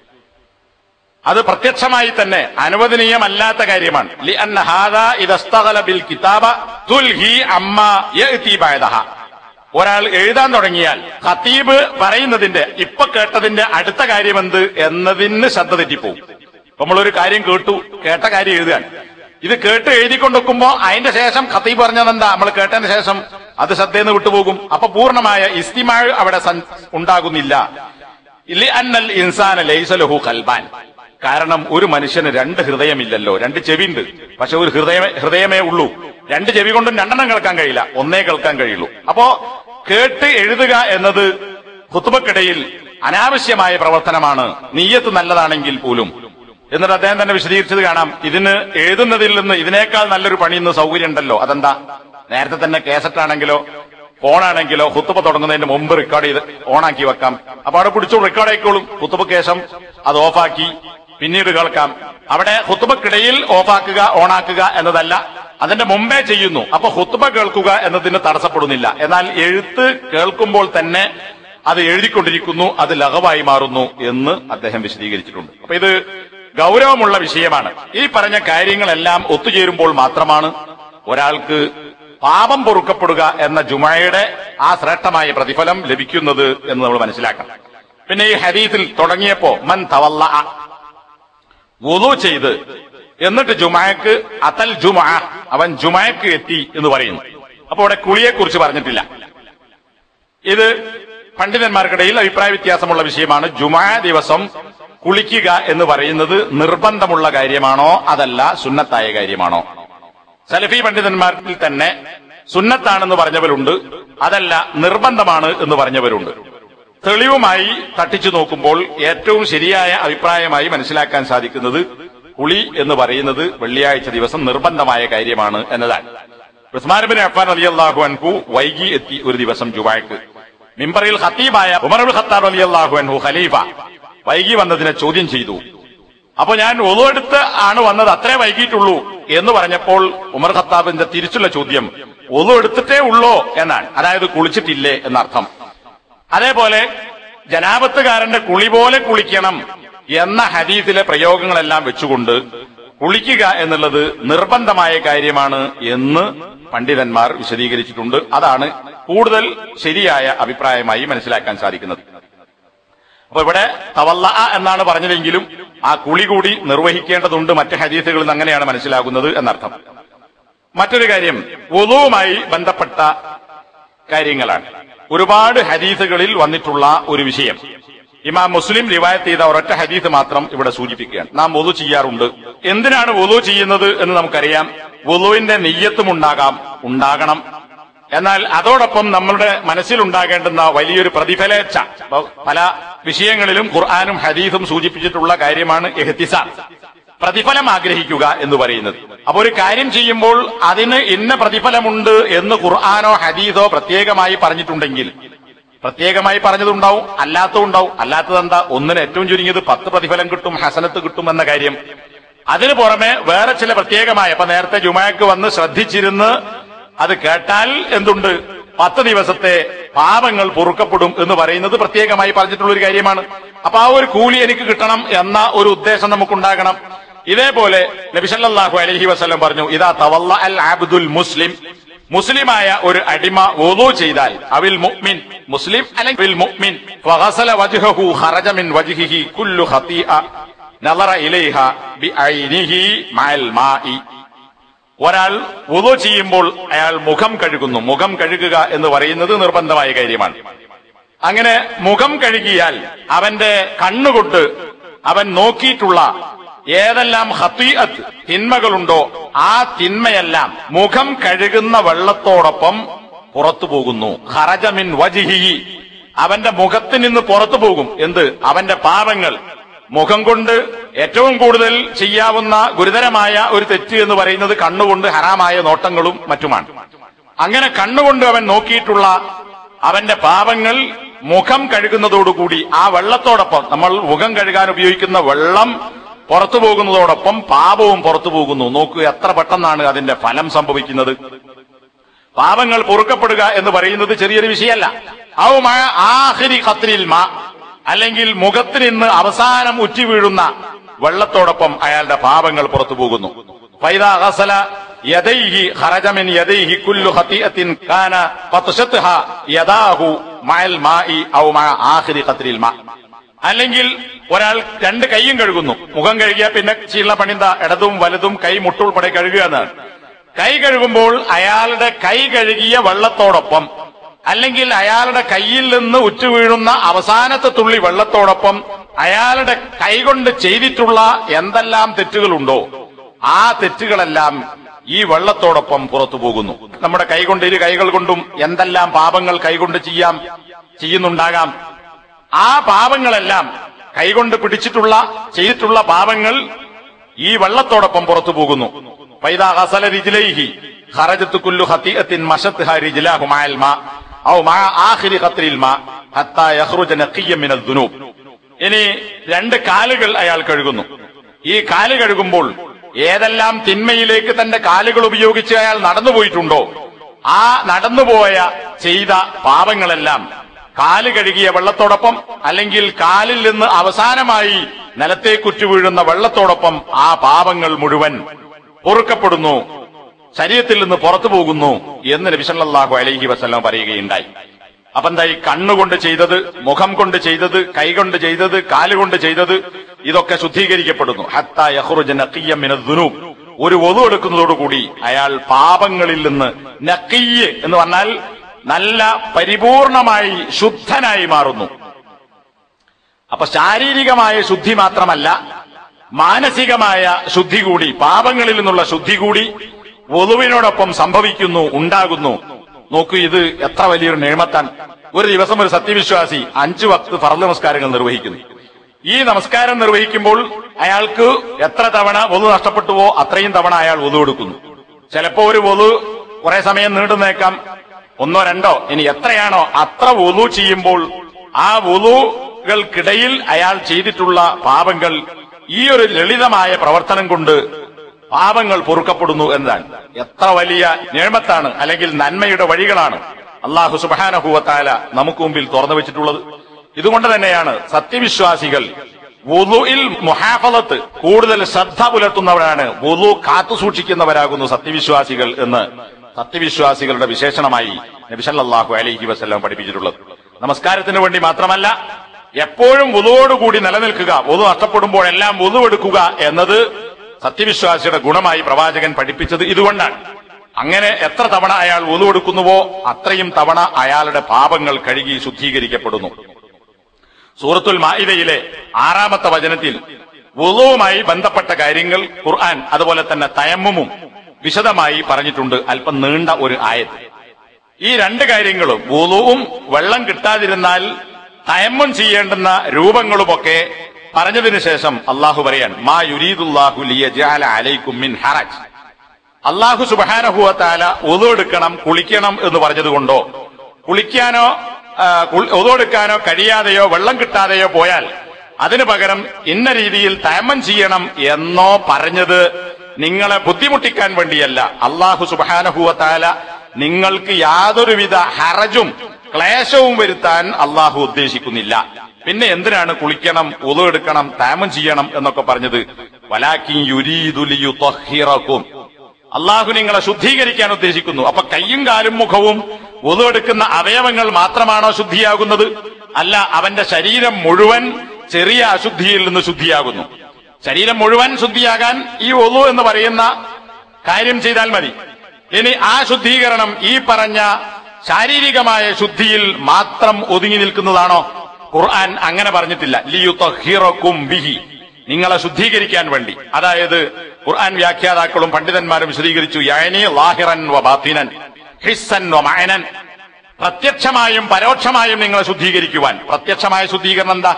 അത് പ്രത്യക്ഷമായി തന്നെ അനുവദനീയമല്ലാത്ത കാര്യമാണ് ലി അന്ന ഹാദാ ഇദസ്തഗല ബിൽ കിതാബ തുൽഹി അമ്മ യഅതി ബഅദഹ ഒരാൾ എഴുതാൻ തുടങ്ങിയാൽ ഖത്തീബ് പറയുന്നതിന്റെ ഇപ്പൊ കേട്ടതിന്റെ അടുത്ത കാര്യമെന്ത് എന്നതിന് ശ്രദ്ധ തെറ്റിപ്പോവും ഇപ്പൊ നമ്മളൊരു കാര്യം കേട്ടു കേട്ട കാര്യം എഴുതുകയാണ് ഇത് കേട്ട് എഴുതിക്കൊണ്ടിരിക്കുമ്പോ അതിന്റെ ശേഷം ഖത്തീബ് പറഞ്ഞതെന്താ നമ്മൾ കേട്ടതിന് ശേഷം അത് ശ്രദ്ധയിൽ നിന്ന് വിട്ടുപോകും അപ്പൊ പൂർണ്ണമായ ഇസ്തിമാഴ് അവിടെ സൻ- ഉണ്ടാകുന്നില്ല ലി അന്നൽ ഇൻസാന ലൈസലഹു ഖൽബാൻ കാരണം ഒരു മനുഷ്യന് രണ്ട് ഹൃദയമില്ലല്ലോ രണ്ട് ചെവിയുണ്ട് പക്ഷെ ഒരു ഹൃദയമേ ഹൃദയമേ ഉള്ളൂ രണ്ട് ചെവി കൊണ്ടും രണ്ടെണ്ണം കേൾക്കാൻ കഴിയില്ല ഒന്നേ കേൾക്കാൻ കഴിയുള്ളൂ അപ്പോ കേട്ട് എഴുതുക എന്നത് ഹുത്തുബക്കിടയിൽ അനാവശ്യമായ പ്രവർത്തനമാണ് നീയത്ത് നല്ലതാണെങ്കിൽ പോലും എന്നിട്ട് അദ്ദേഹം തന്നെ വിശദീകരിച്ചത് കാണാം ഇതിന് എഴുതുന്നതിൽ നിന്ന് ഇതിനേക്കാൾ നല്ലൊരു പണി ഇന്ന് സൗകര്യം ഉണ്ടല്ലോ അതെന്താ നേരത്തെ തന്നെ കേസറ്റ് ആണെങ്കിലോ ഫോണാണെങ്കിലോ കുത്തുബ തുടങ്ങുന്നതിന് മുമ്പ് റെക്കോർഡ് ചെയ്ത് ഓണാക്കി വെക്കാം അപ്പൊ അവിടെ പിടിച്ചു റെക്കോർഡ് ആയിക്കോളും കുത്തുബക്ക് ശേഷം അത് ഓഫാക്കി പിന്നീട് കേൾക്കാം അവിടെ ഹുത്തുബക്കിടയിൽ ഓഫാക്കുക ഓണാക്കുക എന്നതല്ല അതിന്റെ മുമ്പേ ചെയ്യുന്നു അപ്പൊ ഹുത്തുബ കേൾക്കുക എന്നതിന് തടസ്സപ്പെടുന്നില്ല എന്നാൽ എഴുത്ത് കേൾക്കുമ്പോൾ തന്നെ അത് എഴുതിക്കൊണ്ടിരിക്കുന്നു അത് ലഘവായി മാറുന്നു എന്ന് അദ്ദേഹം വിശദീകരിച്ചിട്ടുണ്ട് അപ്പൊ ഇത് ഗൗരവമുള്ള വിഷയമാണ് ഈ പറഞ്ഞ കാര്യങ്ങളെല്ലാം ഒത്തുചേരുമ്പോൾ മാത്രമാണ് ഒരാൾക്ക് പാപം പൊറുക്കപ്പെടുക എന്ന ജുമയുടെ ആ ശ്രേഷ്ഠമായ പ്രതിഫലം ലഭിക്കുന്നത് എന്ന് നമ്മൾ മനസ്സിലാക്കണം പിന്നെ ഈ ഹദീസിൽ തുടങ്ങിയപ്പോ മൻ തവല്ല വുളു ചെയ്ത് എന്നിട്ട് ജുമാക്ക് അതൽ ജുമ അവൻ ജുമാക്ക് എത്തി എന്ന് പറയുന്നു അപ്പൊ ഇവിടെ കുളിയെ കുറിച്ച് പറഞ്ഞിട്ടില്ല ഇത് പണ്ഡിതന്മാർക്കിടയിൽ അഭിപ്രായ വ്യത്യാസമുള്ള വിഷയമാണ് ജുമാ ദിവസം കുളിക്കുക എന്ന് പറയുന്നത് നിർബന്ധമുള്ള കാര്യമാണോ അതല്ല സുന്നത്തായ കാര്യമാണോ സലഫി പണ്ഡിതന്മാരിൽ തന്നെ സുന്നത്താണെന്ന് പറഞ്ഞവരുണ്ട് അതല്ല നിർബന്ധമാണ് എന്ന് പറഞ്ഞവരുണ്ട് തെളിവുമായി തട്ടിച്ചു നോക്കുമ്പോൾ ഏറ്റവും ശരിയായ അഭിപ്രായമായി മനസ്സിലാക്കാൻ സാധിക്കുന്നത് കുളി എന്ന് പറയുന്നത് വെള്ളിയാഴ്ച ദിവസം നിർബന്ധമായ കാര്യമാണ് എന്നതാണ് ഉസ്മാൻ ബിൻ അഫ്ഫാൻ അലി അള്ളാഹു അൻഹു വൈകി എത്തി ഒരു ദിവസം ജുമാക്ക് മിമ്പറിൽ ഖത്തീബായ ഉമറുൽ ഖത്താബ് അലി അള്ളാഹു അൻഹു ഖലീഫ വൈകി വന്നതിനെ ചോദ്യം ചെയ്തു അപ്പൊ ഞാൻ ഒതുവെടുത്ത് ആണ് വന്നത് അത്രേ വൈകിട്ടുള്ളൂ എന്ന് പറഞ്ഞപ്പോൾ ഉമർ ഖത്താബിന്റെ തിരിച്ചുള്ള ചോദ്യം ഒതു എടുത്തിട്ടേ ഉള്ളോ എന്നാണ് അതായത് കുളിച്ചിട്ടില്ലേ എന്നർത്ഥം അതേപോലെ ജനാപത്തുകാരന്റെ കുളി പോലെ കുളിക്കണം എന്ന ഹദീസിലെ പ്രയോഗങ്ങളെല്ലാം വെച്ചുകൊണ്ട് കുളിക്കുക എന്നുള്ളത് നിർബന്ധമായ കാര്യമാണ് എന്ന് പണ്ഡിതന്മാർ വിശദീകരിച്ചിട്ടുണ്ട് അതാണ് കൂടുതൽ ശരിയായ അഭിപ്രായമായി മനസ്സിലാക്കാൻ സാധിക്കുന്നത് അപ്പൊ ഇവിടെ തവല്ല എന്നാണ് പറഞ്ഞതെങ്കിലും ആ കുളി കൂടി നിർവഹിക്കേണ്ടതുണ്ട് മറ്റ് ഹദീസുകളിൽ നിന്ന് അങ്ങനെയാണ് മനസ്സിലാകുന്നത് എന്നർത്ഥം മറ്റൊരു കാര്യം വുളുവുമായി ബന്ധപ്പെട്ട കാര്യങ്ങളാണ് ഒരുപാട് ഹദീസുകളിൽ വന്നിട്ടുള്ള ഒരു വിഷയം ഇമാം മുസ്ലിം റിവായത്ത് ചെയ്ത ഒരൊറ്റ ഹദീസ് മാത്രം ഇവിടെ സൂചിപ്പിക്കുകയാണ് നാം വുളു ചെയ്യാറുണ്ട് എന്തിനാണ് വുളു ചെയ്യുന്നത് എന്ന് നമുക്കറിയാം വുളുവിന്റെ നെയ്യത്തും ഉണ്ടാകാം ഉണ്ടാകണം എന്നാൽ അതോടൊപ്പം നമ്മളുടെ മനസ്സിലുണ്ടാകേണ്ടുന്ന വലിയൊരു പ്രതിഫലേച്ഛ ഇപ്പൊ പല വിഷയങ്ങളിലും ഖുർആാനും ഹദീസും സൂചിപ്പിച്ചിട്ടുള്ള കാര്യമാണ് എഹ്തിസാം പ്രതിഫലം ആഗ്രഹിക്കുക എന്ന് പറയുന്നത് അപ്പൊ ഒരു കാര്യം ചെയ്യുമ്പോൾ അതിന് ഇന്ന പ്രതിഫലമുണ്ട് എന്ന് ഖുർആാനോ ഹദീസോ പ്രത്യേകമായി പറഞ്ഞിട്ടുണ്ടെങ്കിൽ പ്രത്യേകമായി പറഞ്ഞതുണ്ടാവും അല്ലാത്തതുണ്ടാവും അല്ലാത്തത് എന്താ ഒന്നിന് ഏറ്റവും ചുരുങ്ങിയത് പത്ത് പ്രതിഫലം കിട്ടും ഹസനത്ത് കിട്ടും എന്ന കാര്യം അതിനു പുറമെ വേറെ ചില പ്രത്യേകമായ അപ്പൊ നേരത്തെ ജുമാക്ക് വന്ന് ശ്രദ്ധിച്ചിരുന്ന് അത് കേട്ടാൽ എന്തുണ്ട് പത്ത് ദിവസത്തെ പാപങ്ങൾ പൊറുക്കപ്പെടും എന്ന് പറയുന്നത് പ്രത്യേകമായി പറഞ്ഞിട്ടുള്ള ഒരു കാര്യമാണ് അപ്പൊ ആ ഒരു കൂലി എനിക്ക് കിട്ടണം എന്ന ഒരു ഉദ്ദേശം നമുക്കുണ്ടാകണം ഇതേപോലെ നബിസല്ലാഹു അലഹി വസ്ലം പറഞ്ഞു ഇതാ തവല്ല അൽ ആബ്ദുൽ മുസ്ലിം മുസ്ലിമായ ഒരു അടിമ വോലു ചെയ്താൽ അവിൽ മുഅ്മിൻ മുസ്ലിം അല്ലെങ്കിൽ മുഅ്മിൻ ഫഗസല വജ്ഹഹു ഖറജ മിൻ വജ്ഹിഹി കുല്ലു ഖതീഅ നളറ ഇലൈഹ ബിഐനിഹി മഅൽ മാഇ ഒരാൾ വുളു ചെയ്യുമ്പോൾ അയാൾ മുഖം കഴുകുന്നു മുഖം കഴുകുക എന്ന് പറയുന്നത് നിർബന്ധമായ കാര്യമാണ് അങ്ങനെ മുഖം കഴുകിയാൽ അവന്റെ കണ്ണുകൊണ്ട് അവൻ നോക്കിയിട്ടുള്ള ഏതെല്ലാം ഹത്തീഅത്ത് തിന്മകളുണ്ടോ ആ തിന്മയെല്ലാം മുഖം കഴുകുന്ന വെള്ളത്തോടൊപ്പം പുറത്തു പോകുന്നു ഹറജമിൻ വജിഹി അവന്റെ മുഖത്ത് നിന്ന് പുറത്തു പോകും എന്ത് അവന്റെ പാപങ്ങൾ മുഖം കൊണ്ട് ഏറ്റവും കൂടുതൽ ചെയ്യാവുന്ന ഗുരുതരമായ ഒരു തെറ്റ് എന്ന് പറയുന്നത് കണ്ണുകൊണ്ട് ഹറാമായ നോട്ടങ്ങളും മറ്റുമാണ് അങ്ങനെ കണ്ണുകൊണ്ട് അവൻ നോക്കിയിട്ടുള്ള അവന്റെ പാപങ്ങൾ മുഖം കഴുകുന്നതോടുകൂടി ആ വെള്ളത്തോടൊപ്പം നമ്മൾ മുഖം കഴുകാൻ ഉപയോഗിക്കുന്ന വെള്ളം പുറത്തു പോകുന്നതോടൊപ്പം പാപവും പുറത്തു പോകുന്നു നോക്കൂ എത്ര പെട്ടെന്നാണ് അതിന്റെ ഫലം സംഭവിക്കുന്നത് പാപങ്ങൾ പൊറുക്കപ്പെടുക എന്ന് പറയുന്നത് ചെറിയൊരു വിഷയമല്ല ഔമായ ആഹിരി ഖത്രിൽ മാ അല്ലെങ്കിൽ മുഖത്ത് നിന്ന് അവസാനം ഉറ്റി വീഴുന്ന വെള്ളത്തോടൊപ്പം അയാളുടെ പാപങ്ങൾ പുറത്തു പോകുന്നു ഫൈദാ ഗസല യദൈഹി ഖറജ മിൻ യദൈഹി കുല്ലു ഖതീഅത്തിൻ കാന ഫത്ശത്ഹ യദാഹു മഅൽ മാഇ ഔ മഅ ആഖിരി ഖത്രിൽ മാ അല്ലെങ്കിൽ ഒരാൾ രണ്ട് കൈയും കഴുകുന്നു മുഖം കഴുകിയാൽ പിന്നെ ചെയ്യുന്ന പണിന്താ ഇടതും വലതും കൈ മുട്ടുൾപ്പെടെ കഴുകുക എന്നാണ് കൈ കഴുകുമ്പോൾ അയാളുടെ കൈ കഴുകിയ വെള്ളത്തോടൊപ്പം അല്ലെങ്കിൽ അയാളുടെ കയ്യിൽ നിന്ന് ഉറ്റുവീഴുന്ന അവസാനത്തെ തുള്ളി വെള്ളത്തോടൊപ്പം അയാളുടെ കൈകൊണ്ട് ചെയ്തിട്ടുള്ള എന്തെല്ലാം തെറ്റുകളുണ്ടോ ആ തെറ്റുകളെല്ലാം ഈ വെള്ളത്തോടൊപ്പം പുറത്തു പോകുന്നു നമ്മുടെ കൈകൊണ്ട് ഇരു കൈകൾ കൊണ്ടും എന്തെല്ലാം പാപങ്ങൾ കൈകൊണ്ട് ചെയ്യാം ചെയ്യുന്നുണ്ടാകാം ആ പാപങ്ങളെല്ലാം കൈകൊണ്ട് പിടിച്ചിട്ടുള്ള ചെയ്തിട്ടുള്ള പാപങ്ങൾ ഈ വെള്ളത്തോടൊപ്പം പുറത്തു പോകുന്നു ഫൈദാ ഗസല റിജ്ലൈഹി ഖറജത്ത് കുല്ലു ഖതീഅത്തിൻ മശത്ത്ഹ റിജ്ലാഹു മഅൽ മാ ഔ മഅ ആഖിരി ഖത്രിൽ മാ ഹത്താ യഖ്റുജ നഖിയ്യൻ മിനൽ ദുനൂബ് ഇനി രണ്ട് കാലുകൾ അയാൾ കഴുകുന്നു ഈ കാല് കഴുകുമ്പോൾ ഏതെല്ലാം തിന്മയിലേക്ക് തന്റെ കാലുകൾ ഉപയോഗിച്ച് അയാൾ നടന്നുപോയിട്ടുണ്ടോ ആ നടന്നുപോയ ചെയ്ത പാപങ്ങളെല്ലാം കാല് കഴുകിയ വെള്ളത്തോടൊപ്പം അല്ലെങ്കിൽ കാലിൽ നിന്ന് അവസാനമായി നിലത്തേക്കുറ്റു വീഴുന്ന വെള്ളത്തോടൊപ്പം ആ പാപങ്ങൾ മുഴുവൻ പൊറുക്കപ്പെടുന്നു ശരീരത്തിൽ നിന്ന് പുറത്തു പോകുന്നു എന്ന് നബി സല്ലല്ലാഹു അലൈഹി വസല്ലം പറയുകയുണ്ടായി അപ്പൊ എന്തായി കണ്ണുകൊണ്ട് ചെയ്തത് മുഖം കൊണ്ട് ചെയ്തത് കൈകൊണ്ട് ചെയ്തത് കാലുകൊണ്ട് ചെയ്തത് ഇതൊക്കെ ശുദ്ധീകരിക്കപ്പെടുന്നു ഹത്താ യഖ്റുജ നഖിയ്യൻ മിനദ് ദുനൂബ് ഒരു ഒതു എടുക്കുന്നതോടുകൂടി അയാൾ പാപങ്ങളിൽ നിന്ന് നഖിയ്യ് എന്ന് പറഞ്ഞാൽ നല്ല പരിപൂർണമായി ശുദ്ധനായി മാറുന്നു അപ്പൊ ശാരീരികമായ ശുദ്ധി മാത്രമല്ല മാനസികമായ ശുദ്ധി കൂടി പാപങ്ങളിൽ നിന്നുള്ള ശുദ്ധി കൂടി വധുവിനോടൊപ്പം സംഭവിക്കുന്നു ഉണ്ടാകുന്നു നോക്കൂ ഇത് എത്ര വലിയൊരു നേമത്താണ് ഒരു ദിവസം ഒരു സത്യവിശ്വാസി അഞ്ചു വക്ത് ഫർദ് നമസ്കാരങ്ങൾ നിർവഹിക്കുന്നു ഈ നമസ്കാരം നിർവഹിക്കുമ്പോൾ അയാൾക്ക് എത്ര തവണ വധു നഷ്ടപ്പെട്ടുവോ അത്രയും തവണ അയാൾ വധു എടുക്കുന്നു ചിലപ്പോ ഒരു വധു കുറെ സമയം നീണ്ടുനേക്കാം ഒന്നോ രണ്ടോ ഇനി എത്രയാണോ അത്ര വധു ചെയ്യുമ്പോൾ ആ വധുകൾക്കിടയിൽ അയാൾ ചെയ്തിട്ടുള്ള പാപങ്ങൾ ഈ ഒരു ലളിതമായ പ്രവർത്തനം കൊണ്ട് പാപങ്ങൾ പൊറുക്കപ്പെടുന്നു എന്നതാണ് എത്ര വലിയ നിയമത്താണ് അല്ലെങ്കിൽ നന്മയുടെ വഴികളാണ് അള്ളാഹു സുബാനഹുവത്താല നമുക്ക് മുമ്പിൽ തുറന്നു വെച്ചിട്ടുള്ളത് ഇതുകൊണ്ട് തന്നെയാണ് സത്യവിശ്വാസികൾ വുളുയിൽ മുഹാഫലത്ത് കൂടുതൽ ശ്രദ്ധ പുലർത്തുന്നവരാണ് വുളു കാത്തു സൂക്ഷിക്കുന്നവരാകുന്നു സത്യവിശ്വാസികൾ എന്ന് സത്യവിശ്വാസികളുടെ വിശേഷണമായി നബിസല്ലാഹു അലൈഹി വസ്ല്ലാം പഠിപ്പിച്ചിട്ടുള്ളത് നമസ്കാരത്തിന് വേണ്ടി മാത്രമല്ല എപ്പോഴും വുളുവോടുകൂടി നിലനിൽക്കുക വുളു നഷ്ടപ്പെടുമ്പോഴെല്ലാം വുളു എടുക്കുക എന്നത് സത്യവിശ്വാസിയുടെ ഗുണമായി പ്രവാചകൻ പഠിപ്പിച്ചത് ഇതുകൊണ്ടാണ് അങ്ങനെ എത്ര തവണ അയാൾ വുളു എടുക്കുന്നുവോ അത്രയും തവണ അയാളുടെ പാപങ്ങൾ കഴുകി ശുദ്ധീകരിക്കപ്പെടുന്നു സൂറത്തുൽ മായിദയിലെ ആറാമത്തെ വചനത്തിൽ വുളുവുമായി ബന്ധപ്പെട്ട കാര്യങ്ങൾ ഖുർആൻ അതുപോലെ തന്നെ തയമ്മുമും വിശദമായി പറഞ്ഞിട്ടുണ്ട് അല്പം നീണ്ട ഒരു ആയത്ത് ഈ രണ്ട് കാര്യങ്ങളും വുളുവും വെള്ളം കിട്ടാതിരുന്നാൽ തയമ്മും ചെയ്യേണ്ടുന്ന രൂപങ്ങളുമൊക്കെ പറഞ്ഞതിന് ശേഷം അള്ളാഹു പറയാൻ മാ യുരീദുല്ലാഹു ലിയജഅല അലൈക്കും മിൻ ഹറജ് അള്ളാഹു സുബഹാനഹുവത്താല ഉതു എടുക്കണം കുളിക്കണം എന്ന് പറഞ്ഞതുകൊണ്ടോ കുളിക്കാനോ ഒതുകൊടുക്കാനോ കഴിയാതെയോ വെള്ളം കിട്ടാതെയോ പോയാൽ അതിനു പകരം ഇന്ന രീതിയിൽ തയമം ചെയ്യണം എന്നോ പറഞ്ഞത് നിങ്ങളെ ബുദ്ധിമുട്ടിക്കാൻ വേണ്ടിയല്ല അള്ളാഹു സുബാനഹുവത്താല നിങ്ങൾക്ക് യാതൊരുവിധ ഹറജും ക്ലേശവും വരുത്താൻ അള്ളാഹു ഉദ്ദേശിക്കുന്നില്ല പിന്നെ എന്തിനാണ് കുളിക്കണം ഉതു എടുക്കണം താമം ചെയ്യണം എന്നൊക്കെ പറഞ്ഞത് വലാക്കി യുരീദുലിയുഹിറക്കും അള്ളാഹു നിങ്ങളെ ശുദ്ധീകരിക്കാൻ ഉദ്ദേശിക്കുന്നു അപ്പൊ കയ്യും കാലും മുഖവും ഉതു എടുക്കുന്ന അവയവങ്ങൾ മാത്രമാണോ ശുദ്ധിയാകുന്നത് അല്ല അവന്റെ ശരീരം മുഴുവൻ ചെറിയ അശുദ്ധിയിൽ നിന്ന് ശുദ്ധിയാകുന്നു ശരീരം മുഴുവൻ ശുദ്ധിയാകാൻ ഈ ഒതു എന്ന് പറയുന്ന കാര്യം ചെയ്താൽ മതി ഇനി ആ ശുദ്ധീകരണം ഈ പറഞ്ഞ ശാരീരികമായ ശുദ്ധിയിൽ മാത്രം ഒതുങ്ങി നിൽക്കുന്നതാണോ ഖുർആൻ അങ്ങനെ പറഞ്ഞിട്ടില്ല ലിയുത്തഹിറക്കും ബിഹി നിങ്ങളെ ശുദ്ധീകരിക്കാൻ വേണ്ടി അതായത് ഖുർആൻ വ്യാഖ്യാതാക്കളും പണ്ഡിതന്മാരും വിശദീകരിച്ചു യഅനി ലാഹിറൻ വ ബാത്തിനൻ ഹിസ്സൻ വ മഅനൻ പ്രത്യക്ഷമായും പരോക്ഷമായും നിങ്ങളെ ശുദ്ധീകരിക്കുവാൻ പ്രത്യക്ഷമായ ശുദ്ധീകരണം എന്താ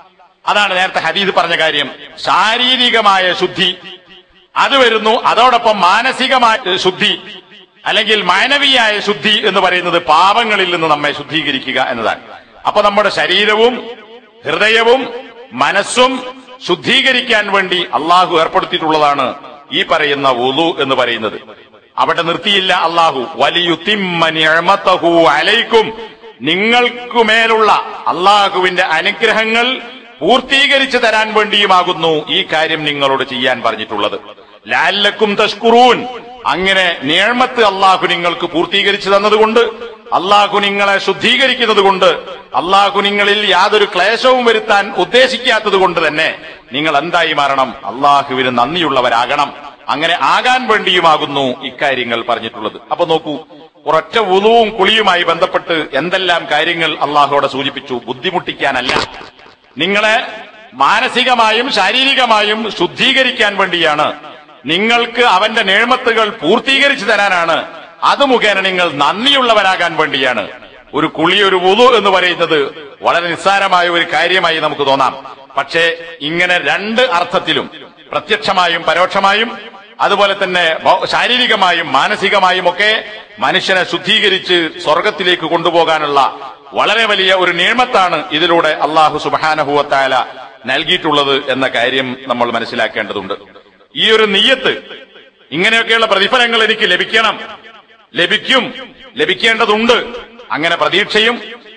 അതാണ് നേരത്തെ ഹദീദ് പറഞ്ഞ കാര്യം ശാരീരികമായ ശുദ്ധി അത് വരുന്നു അതോടൊപ്പം മാനസികമായ ശുദ്ധി അല്ലെങ്കിൽ മാനവീയായ ശുദ്ധി എന്ന് പറയുന്നത് പാപങ്ങളിൽ നിന്ന് നമ്മെ ശുദ്ധീകരിക്കുക എന്നതാണ് അപ്പൊ നമ്മുടെ ശരീരവും ഹൃദയവും മനസ്സും ശുദ്ധീകരിക്കാൻ വേണ്ടി അള്ളാഹു ഏർപ്പെടുത്തിയിട്ടുള്ളതാണ് ഈ പറയുന്ന വുളു എന്ന് പറയുന്നത് അവിടെ നിർത്തിയില്ല അള്ളാഹു വലിയുത്തിമ്മനിഅമതഹു അലൈക്കും നിങ്ങൾക്കുമേലുള്ള അള്ളാഹുവിന്റെ അനുഗ്രഹങ്ങൾ പൂർത്തീകരിച്ചു തരാൻ വേണ്ടിയുമാകുന്നു ഈ കാര്യം നിങ്ങളോട് ചെയ്യാൻ പറഞ്ഞിട്ടുള്ളത് ലാലക്കും തഷ്കുറൂൻ അങ്ങനെ നേഴ്മത്ത് അള്ളാഹു നിങ്ങൾക്ക് പൂർത്തീകരിച്ചു തന്നതുകൊണ്ട് അള്ളാഹു നിങ്ങളെ ശുദ്ധീകരിക്കുന്നത് കൊണ്ട് അള്ളാഹു നിങ്ങളിൽ യാതൊരു ക്ലേശവും വരുത്താൻ ഉദ്ദേശിക്കാത്തത് കൊണ്ട് തന്നെ നിങ്ങൾ എന്തായി മാറണം അള്ളാഹുവിന് നന്ദിയുള്ളവരാകണം അങ്ങനെ ആകാൻ വേണ്ടിയുമാകുന്നു ഇക്കാര്യങ്ങൾ പറഞ്ഞിട്ടുള്ളത് അപ്പൊ നോക്കൂ ഒരൊറ്റ ഉളുവും കുളിയുമായി ബന്ധപ്പെട്ട് എന്തെല്ലാം കാര്യങ്ങൾ അള്ളാഹുവിടെ സൂചിപ്പിച്ചു ബുദ്ധിമുട്ടിക്കാനല്ല നിങ്ങളെ മാനസികമായും ശാരീരികമായും ശുദ്ധീകരിക്കാൻ വേണ്ടിയാണ് നിങ്ങൾക്ക് അവന്റെ നേഴ്മത്തുകൾ പൂർത്തീകരിച്ചു തരാനാണ് അത് മുഖേന നിങ്ങൾ നന്ദിയുള്ളവരാകാൻ വേണ്ടിയാണ് ഒരു കുളി ഒരു വുതു എന്ന് പറയുന്നത് വളരെ നിസ്സാരമായ ഒരു കാര്യമായി നമുക്ക് തോന്നാം പക്ഷേ ഇങ്ങനെ രണ്ട് അർത്ഥത്തിലും പ്രത്യക്ഷമായും പരോക്ഷമായും അതുപോലെ തന്നെ ഭൗ- ശാരീരികമായും മാനസികമായും ഒക്കെ മനുഷ്യനെ ശുദ്ധീകരിച്ച് സ്വർഗത്തിലേക്ക് കൊണ്ടുപോകാനുള്ള വളരെ വലിയ ഒരു നിയമത്താണ് ഇതിലൂടെ അള്ളാഹു സുബാനഹുവത്തായ നൽകിയിട്ടുള്ളത് എന്ന കാര്യം നമ്മൾ മനസ്സിലാക്കേണ്ടതുണ്ട് ഈ ഒരു നീയത്ത് ഇങ്ങനെയൊക്കെയുള്ള പ്രതിഫലങ്ങൾ എനിക്ക് ലഭിക്കണം ലഭിക്കും ലഭിക്കേണ്ടതുണ്ട് അങ്ങനെ പ്രതീക്ഷയും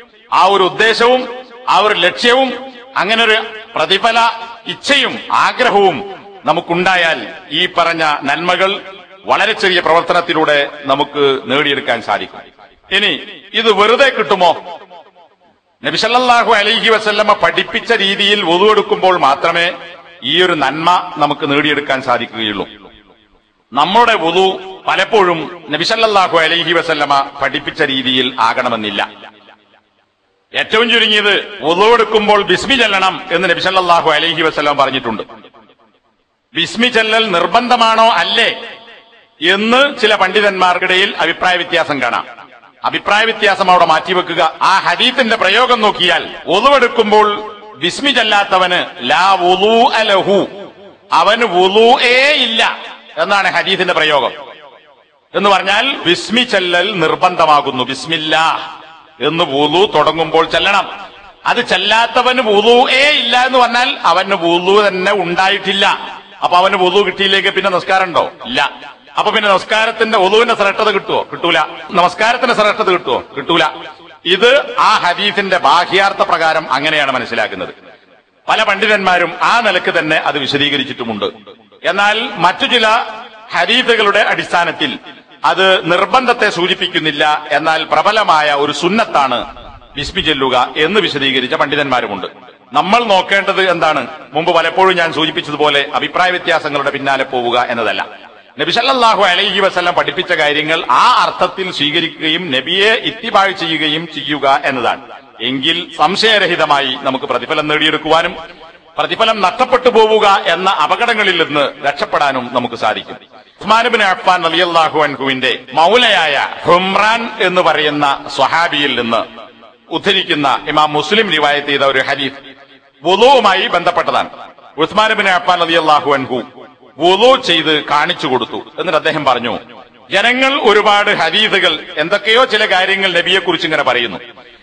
ആ ഒരു ഉദ്ദേശവും ആ ഒരു ലക്ഷ്യവും അങ്ങനെ ഒരു പ്രതിഫല ഇച്ഛയും ആഗ്രഹവും നമുക്കുണ്ടായാൽ ഈ പറഞ്ഞ നന്മകൾ വളരെ ചെറിയ പ്രവർത്തനത്തിലൂടെ നമുക്ക് നേടിയെടുക്കാൻ സാധിക്കും ഇനി ഇത് വെറുതെ കിട്ടുമോ നബിസല്ലാഹു അലൈഹി വസല്ലമ പഠിപ്പിച്ച രീതിയിൽ ഒതുവെടുക്കുമ്പോൾ മാത്രമേ ഈ ഒരു നന്മ നമുക്ക് നേടിയെടുക്കാൻ സാധിക്കുകയുള്ളൂ നമ്മുടെ വുതു പലപ്പോഴും നബിസല്ലാഹു അലൈഹി വസല്ലമ പഠിപ്പിച്ച രീതിയിൽ ആകണമെന്നില്ല ഏറ്റവും ചുരുങ്ങിയത് വുതുവെടുക്കുമ്പോൾ ബിസ്മി ചെല്ലണം എന്ന് നബിസല്ലാഹു അലൈഹി വസല്ലം പറഞ്ഞിട്ടുണ്ട് ബിസ്മി ചെല്ലൽ നിർബന്ധമാണോ അല്ലേ എന്ന് ചില പണ്ഡിതന്മാർക്കിടയിൽ അഭിപ്രായ വ്യത്യാസം കാണാം അഭിപ്രായ വ്യത്യാസം അവിടെ മാറ്റിവെക്കുക ആ ഹദീത്തിന്റെ പ്രയോഗം നോക്കിയാൽ ഒതുവെടുക്കുമ്പോൾ ബിസ്മി ചെല്ലാത്തവന് ലാ വുളൂ അലഹു അവന് വുളൂ ഏ ഇല്ല എന്നാണ് ഹദീത്തിന്റെ പ്രയോഗം എന്ന് പറഞ്ഞാൽ ബിസ്മി ചെല്ലൽ നിർബന്ധമാകുന്നു ബിസ്മില്ലാ എന്ന് വുളു തുടങ്ങുമ്പോൾ ചെല്ലണം അത് ചെല്ലാത്തവന് വുളു ഏ ഇല്ല എന്ന് പറഞ്ഞാൽ അവന് വുളു തന്നെ ഉണ്ടായിട്ടില്ല അപ്പൊ അവന് വുളു കിട്ടിയില്ലെങ്കിൽ പിന്നെ നിസ്കാരം ഉണ്ടോ ഇല്ല അപ്പൊ പിന്നെ നമസ്കാരത്തിന്റെ ഒതുവിന്റെ ശ്രേഷ്ഠത കിട്ടുമോ കിട്ടൂല നമസ്കാരത്തിന്റെ ശ്രേഷ്ഠത കിട്ടുമോ കിട്ടൂല ഇത് ആ ഹദീസിന്റെ ബാഹ്യാർത്ഥ പ്രകാരം അങ്ങനെയാണ് മനസ്സിലാക്കുന്നത് പല പണ്ഡിതന്മാരും ആ നിലക്ക് തന്നെ അത് വിശദീകരിച്ചിട്ടുമുണ്ട് എന്നാൽ മറ്റു ചില ഹരീതുകളുടെ അടിസ്ഥാനത്തിൽ അത് നിർബന്ധത്തെ സൂചിപ്പിക്കുന്നില്ല എന്നാൽ പ്രബലമായ ഒരു സുന്നത്താണ് വിസ്മി ചെല്ലുക എന്ന് വിശദീകരിച്ച പണ്ഡിതന്മാരുമുണ്ട് നമ്മൾ നോക്കേണ്ടത് എന്താണ് മുമ്പ് പലപ്പോഴും ഞാൻ സൂചിപ്പിച്ചതുപോലെ അഭിപ്രായ വ്യത്യാസങ്ങളുടെ പിന്നാലെ പോവുക എന്നതല്ല നബി സല്ലല്ലാഹു അലൈഹി വസല്ലം പഠിപ്പിച്ച കാര്യങ്ങൾ ആ അർത്ഥത്തിൽ സ്വീകരിക്കുകയും നബിയെ ഇത്തിബാഴ് ചെയ്യുകയും ചെയ്യുക എന്നതാണ് എങ്കിൽ സംശയരഹിതമായി നമുക്ക് പ്രതിഫലം നേടിയെടുക്കുവാനും പ്രതിഫലം നഷ്ടപ്പെട്ടു പോവുക എന്ന അപകടങ്ങളിൽ നിന്ന് രക്ഷപ്പെടാനും നമുക്ക് സാധിക്കും ഉസ്മാനുബിൻ അഫ്ഫാൻ അലിയല്ലാഹു അൻഹുവിന്റെ മൗലയായ ഹുംറാൻ എന്ന് പറയുന്ന സ്വഹാബിയിൽ നിന്ന് ഉദ്ധരിക്കുന്ന ഇമാം മുസ്ലിം റിവായത്ത് ചെയ്ത ഒരു ഹദീഫ് വുളുവുമായി ബന്ധപ്പെട്ടതാണ് ഉസ്മാനുബിൻ അഫ്ഫാൻ അലിയല്ലാഹു അൻഹു വുളു ചെയ്ത് കാണിച്ചു കൊടുത്തു എന്നിട്ട് അദ്ദേഹം പറഞ്ഞു ജനങ്ങൾ ഒരുപാട് ഹദീസുകൾ എന്തൊക്കെയോ ചില കാര്യങ്ങൾ നബിയെ കുറിച്ച് ഇങ്ങനെ പറയുന്നു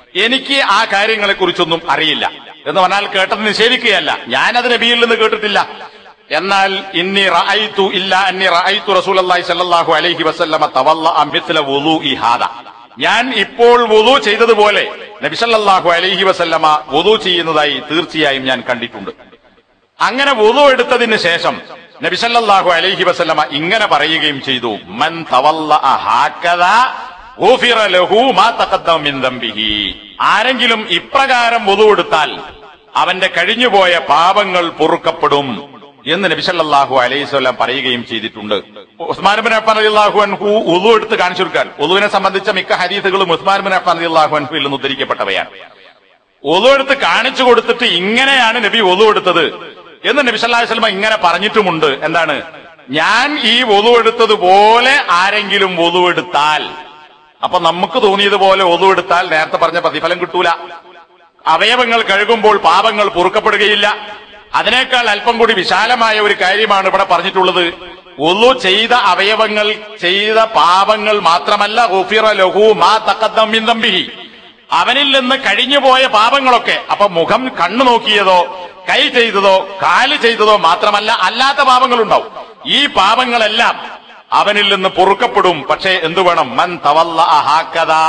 എനിക്ക് ആ കാര്യങ്ങളെ കുറിച്ചൊന്നും അറിയില്ല എന്ന് പറഞ്ഞാൽ കേട്ടത് നിഷേധിക്കുകയല്ല ഞാനത് നബിയിൽ നിന്ന് കേട്ടിട്ടില്ല എന്നാൽ ഇന്നി റഅയ്തു ഇല്ല അന്നി റഅയ്തു റസൂലുള്ളാഹി സ്വല്ലല്ലാഹു അലൈഹി വസല്ലമ തവല്ല മിത്ല വുളൂഇ ഹാദ ഞാൻ ഇപ്പോൾ വുളു ചെയ്തതുപോലെ നബി സല്ലല്ലാഹു അലൈഹി വസല്ലമ വുളു ചെയ്യുന്നതായി തീർച്ചയായും ഞാൻ കണ്ടിട്ടുണ്ട് അങ്ങനെ വുളു എടുത്തതിന് ശേഷം നബി സല്ലല്ലാഹു അലൈഹി വസല്ലമ ഇങ്ങനെ പറയുകയും ചെയ്തു മൻ തവല്ല ഹാക്കദ ഗുഫിറ ലഹു മാ തഖദ്ദമ മിൻ ദംബിഹി ആരെങ്കിലും ഇപ്രകാരം വുളു എടുത്താൽ അവന്റെ കഴിഞ്ഞുപോയ പാപങ്ങൾ പൊറുക്കപ്പെടും എന്ന് നബി സല്ലല്ലാഹു അലൈഹി വസല്ലം പറയുകയും ചെയ്തിട്ടുണ്ട് ഉസ്മാൻ ബിൻ അഫ്ഫാൻ റളിയല്ലാഹു അൻഹു വുളു എടുത്ത് കാണിച്ചു കൊടുക്കാൻ വുളുവിനെ സംബന്ധിച്ച മിക്ക ഹദീസുകളും ഉസ്മാൻ ബിൻ അഫ്ഫാൻ റളിയല്ലാഹു അൻഹുവിൽ നിന്ന് ഉദ്ധരിക്കപ്പെട്ടവയാണ് ഒതു എടുത്ത് കാണിച്ചു കൊടുത്തിട്ട് ഇങ്ങനെയാണ് നബി ഒതു എടുത്തത് എന്ന് നബി സല്ലല്ലാഹു അലൈഹി വസല്ലം ഇങ്ങനെ പറഞ്ഞിട്ടുമുണ്ട് എന്താണ് ഞാൻ ഈ ഒതു എടുത്തതുപോലെ ആരെങ്കിലും ഒതു എടുത്താൽ അപ്പൊ നമുക്ക് തോന്നിയതുപോലെ ഒതു എടുത്താൽ നേരത്തെ പറഞ്ഞ പ്രതിഫലം കിട്ടൂല അവയവങ്ങൾ കഴുകുമ്പോൾ പാപങ്ങൾ പൊറുക്കപ്പെടുകയില്ല അതിനേക്കാൾ അല്പം കൂടി വിശാലമായ ഒരു കാര്യമാണ് ഇവിടെ പറഞ്ഞിട്ടുള്ളത് ഒന്നു ചെയ്ത അവയവങ്ങൾ ചെയ്ത പാപങ്ങൾ മാത്രമല്ല ഗുഫിറ ലഹു മാ തഖദ്ദം മിൻ ദംബിഹി അവനിൽ നിന്ന് കഴിഞ്ഞുപോയ പാപങ്ങളൊക്കെ അപ്പൊ മുഖം കണ്ണു നോക്കിയതോ കൈ ചെയ്തതോ കാല് ചെയ്തതോ മാത്രമല്ല അല്ലാത്ത പാപങ്ങളുണ്ടാവും ഈ പാപങ്ങളെല്ലാം അവനിൽ നിന്ന് പൊറുക്കപ്പെടും പക്ഷേ എന്തു വേണം മൻ തവല്ല അഹാക്കദാ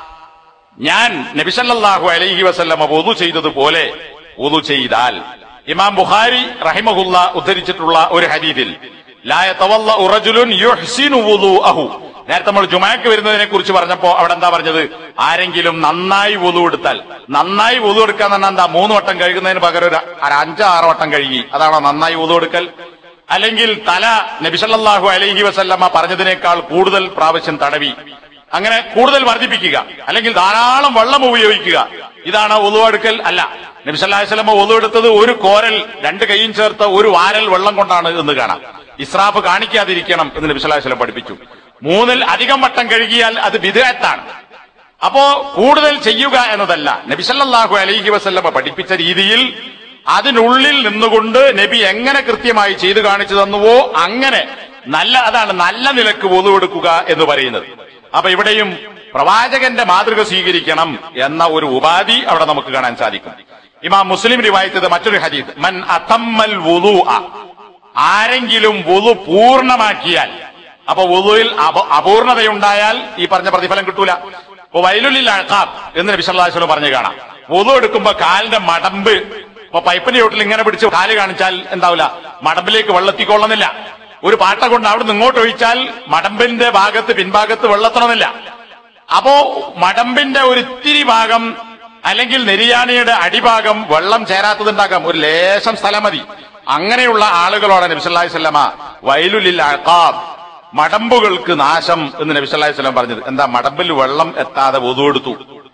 ഞാൻ നബിസല്ലാഹു അലൈഹി വസല്ലമ വധു ചെയ്തതുപോലെ വധു ചെയ്താൽ ഇമാം ബുഖാരി റഹിമഹുല്ല ഉദ്ധരിച്ചിട്ടുള്ള ഒരു ഹദീദിൽ ലായ തവല്ല ഉറജുലുൻ യുഹ്സിനു വുദൂഅഹു നേരത്തെ നമ്മൾ ജുമാക്ക് വരുന്നതിനെ കുറിച്ച് പറഞ്ഞപ്പോ അവിടെ എന്താ പറഞ്ഞത് ആരെങ്കിലും നന്നായി വുതു എടുത്താൽ നന്നായി വുതു എടുക്കുക എന്ന് പറഞ്ഞാൽ എന്താ മൂന്ന് വട്ടം കഴുകുന്നതിന് പകരം ഒരു ഒരു അഞ്ചോ ആറോ വട്ടം കഴുകി അതാണോ നന്നായി വുതു എടുക്കൽ അല്ലെങ്കിൽ തല നബിസല്ലാഹു അലൈഹി വസല്ലമ്മ പറഞ്ഞതിനേക്കാൾ കൂടുതൽ പ്രാവശ്യം തടവി അങ്ങനെ കൂടുതൽ വർദ്ധിപ്പിക്കുക അല്ലെങ്കിൽ ധാരാളം വെള്ളം ഉപയോഗിക്കുക ഇതാണ് ഒതു എടുക്കൽ അല്ല നബിസല്ലാഹു വസ്ലമ ഒതു എടുത്തത് ഒരു കോരൽ രണ്ട് കൈയും ചേർത്ത് ഒരു വാരൽ വെള്ളം കൊണ്ടാണ് എന്ന് കാണാം ഇസ്രാഫ് കാണിക്കാതിരിക്കണം എന്ന് നബിസല്ലാഹു വസ്ലം പഠിപ്പിച്ചു മൂന്നിൽ അധികം വട്ടം കഴുകിയാൽ അത് വിദേഹത്താണ് അപ്പോ കൂടുതൽ ചെയ്യുക എന്നതല്ല നബിസല്ലാഹു അലൈഹി വസല്ലമ പഠിപ്പിച്ച രീതിയിൽ അതിനുള്ളിൽ നിന്നുകൊണ്ട് നബി എങ്ങനെ കൃത്യമായി ചെയ്തു കാണിച്ചു തന്നുവോ അങ്ങനെ നല്ല അതാണ് നല്ല നിലക്ക് ഒതുവെടുക്കുക എന്ന് പറയുന്നത് അപ്പൊ ഇവിടെയും പ്രവാചകന്റെ മാതൃക സ്വീകരിക്കണം എന്ന ഒരു ഉപാധി അവിടെ നമുക്ക് കാണാൻ സാധിക്കും ഇമാം മുസ്ലിം റിവായത്തത് മറ്റൊരു ഹദീസ് മൻ അതമ്മൽ വുളു ആരെങ്കിലും വുളു പൂർണ്ണമാക്കിയാൽ അപ്പൊ വുളുവിൽ അപ- അപൂർണതയുണ്ടായാൽ ഈ പറഞ്ഞ പ്രതിഫലം കിട്ടൂല ഇപ്പൊ വയലുള്ളിൽ അഴക്കാബ് എന്ന് നബി സല്ലല്ലാഹു അലൈഹി വസല്ലം പറഞ്ഞു കാണാം വുളു എടുക്കുമ്പോ കാലിന്റെ മടമ്പ് ഇപ്പൊ പൈപ്പിന്റെ ചോട്ടിൽ ഇങ്ങനെ പിടിച്ച് കാല് കാണിച്ചാൽ എന്താവില്ല മടമ്പിലേക്ക് വെള്ളത്തിക്കൊള്ളുന്നില്ല ഒരു പാട്ട കൊണ്ട് അവിടെ നിന്ന് ഇങ്ങോട്ട് ഒഴിച്ചാൽ മടമ്പിന്റെ ഭാഗത്ത് പിൻഭാഗത്ത് വെള്ളത്തണമെന്നില്ല അപ്പോ മടമ്പിന്റെ ഒരു ഇത്തിരി ഭാഗം അല്ലെങ്കിൽ നെരിയാണിയുടെ അടിഭാഗം വെള്ളം ചേരാത്തതുണ്ടാകാം ഒരു ലേശം സ്ഥലം മതി അങ്ങനെയുള്ള ആളുകളോട് നബിസല്ലാഹി സ്വല്ലമ വയലുലിൽ അഴക്കാബ് മടമ്പുകൾക്ക് നാശം എന്ന് നബിസല്ലാഹി സ്വലം പറഞ്ഞത് എന്താ മടമ്പിൽ വെള്ളം എത്താതെ ഒതുവെടുത്തു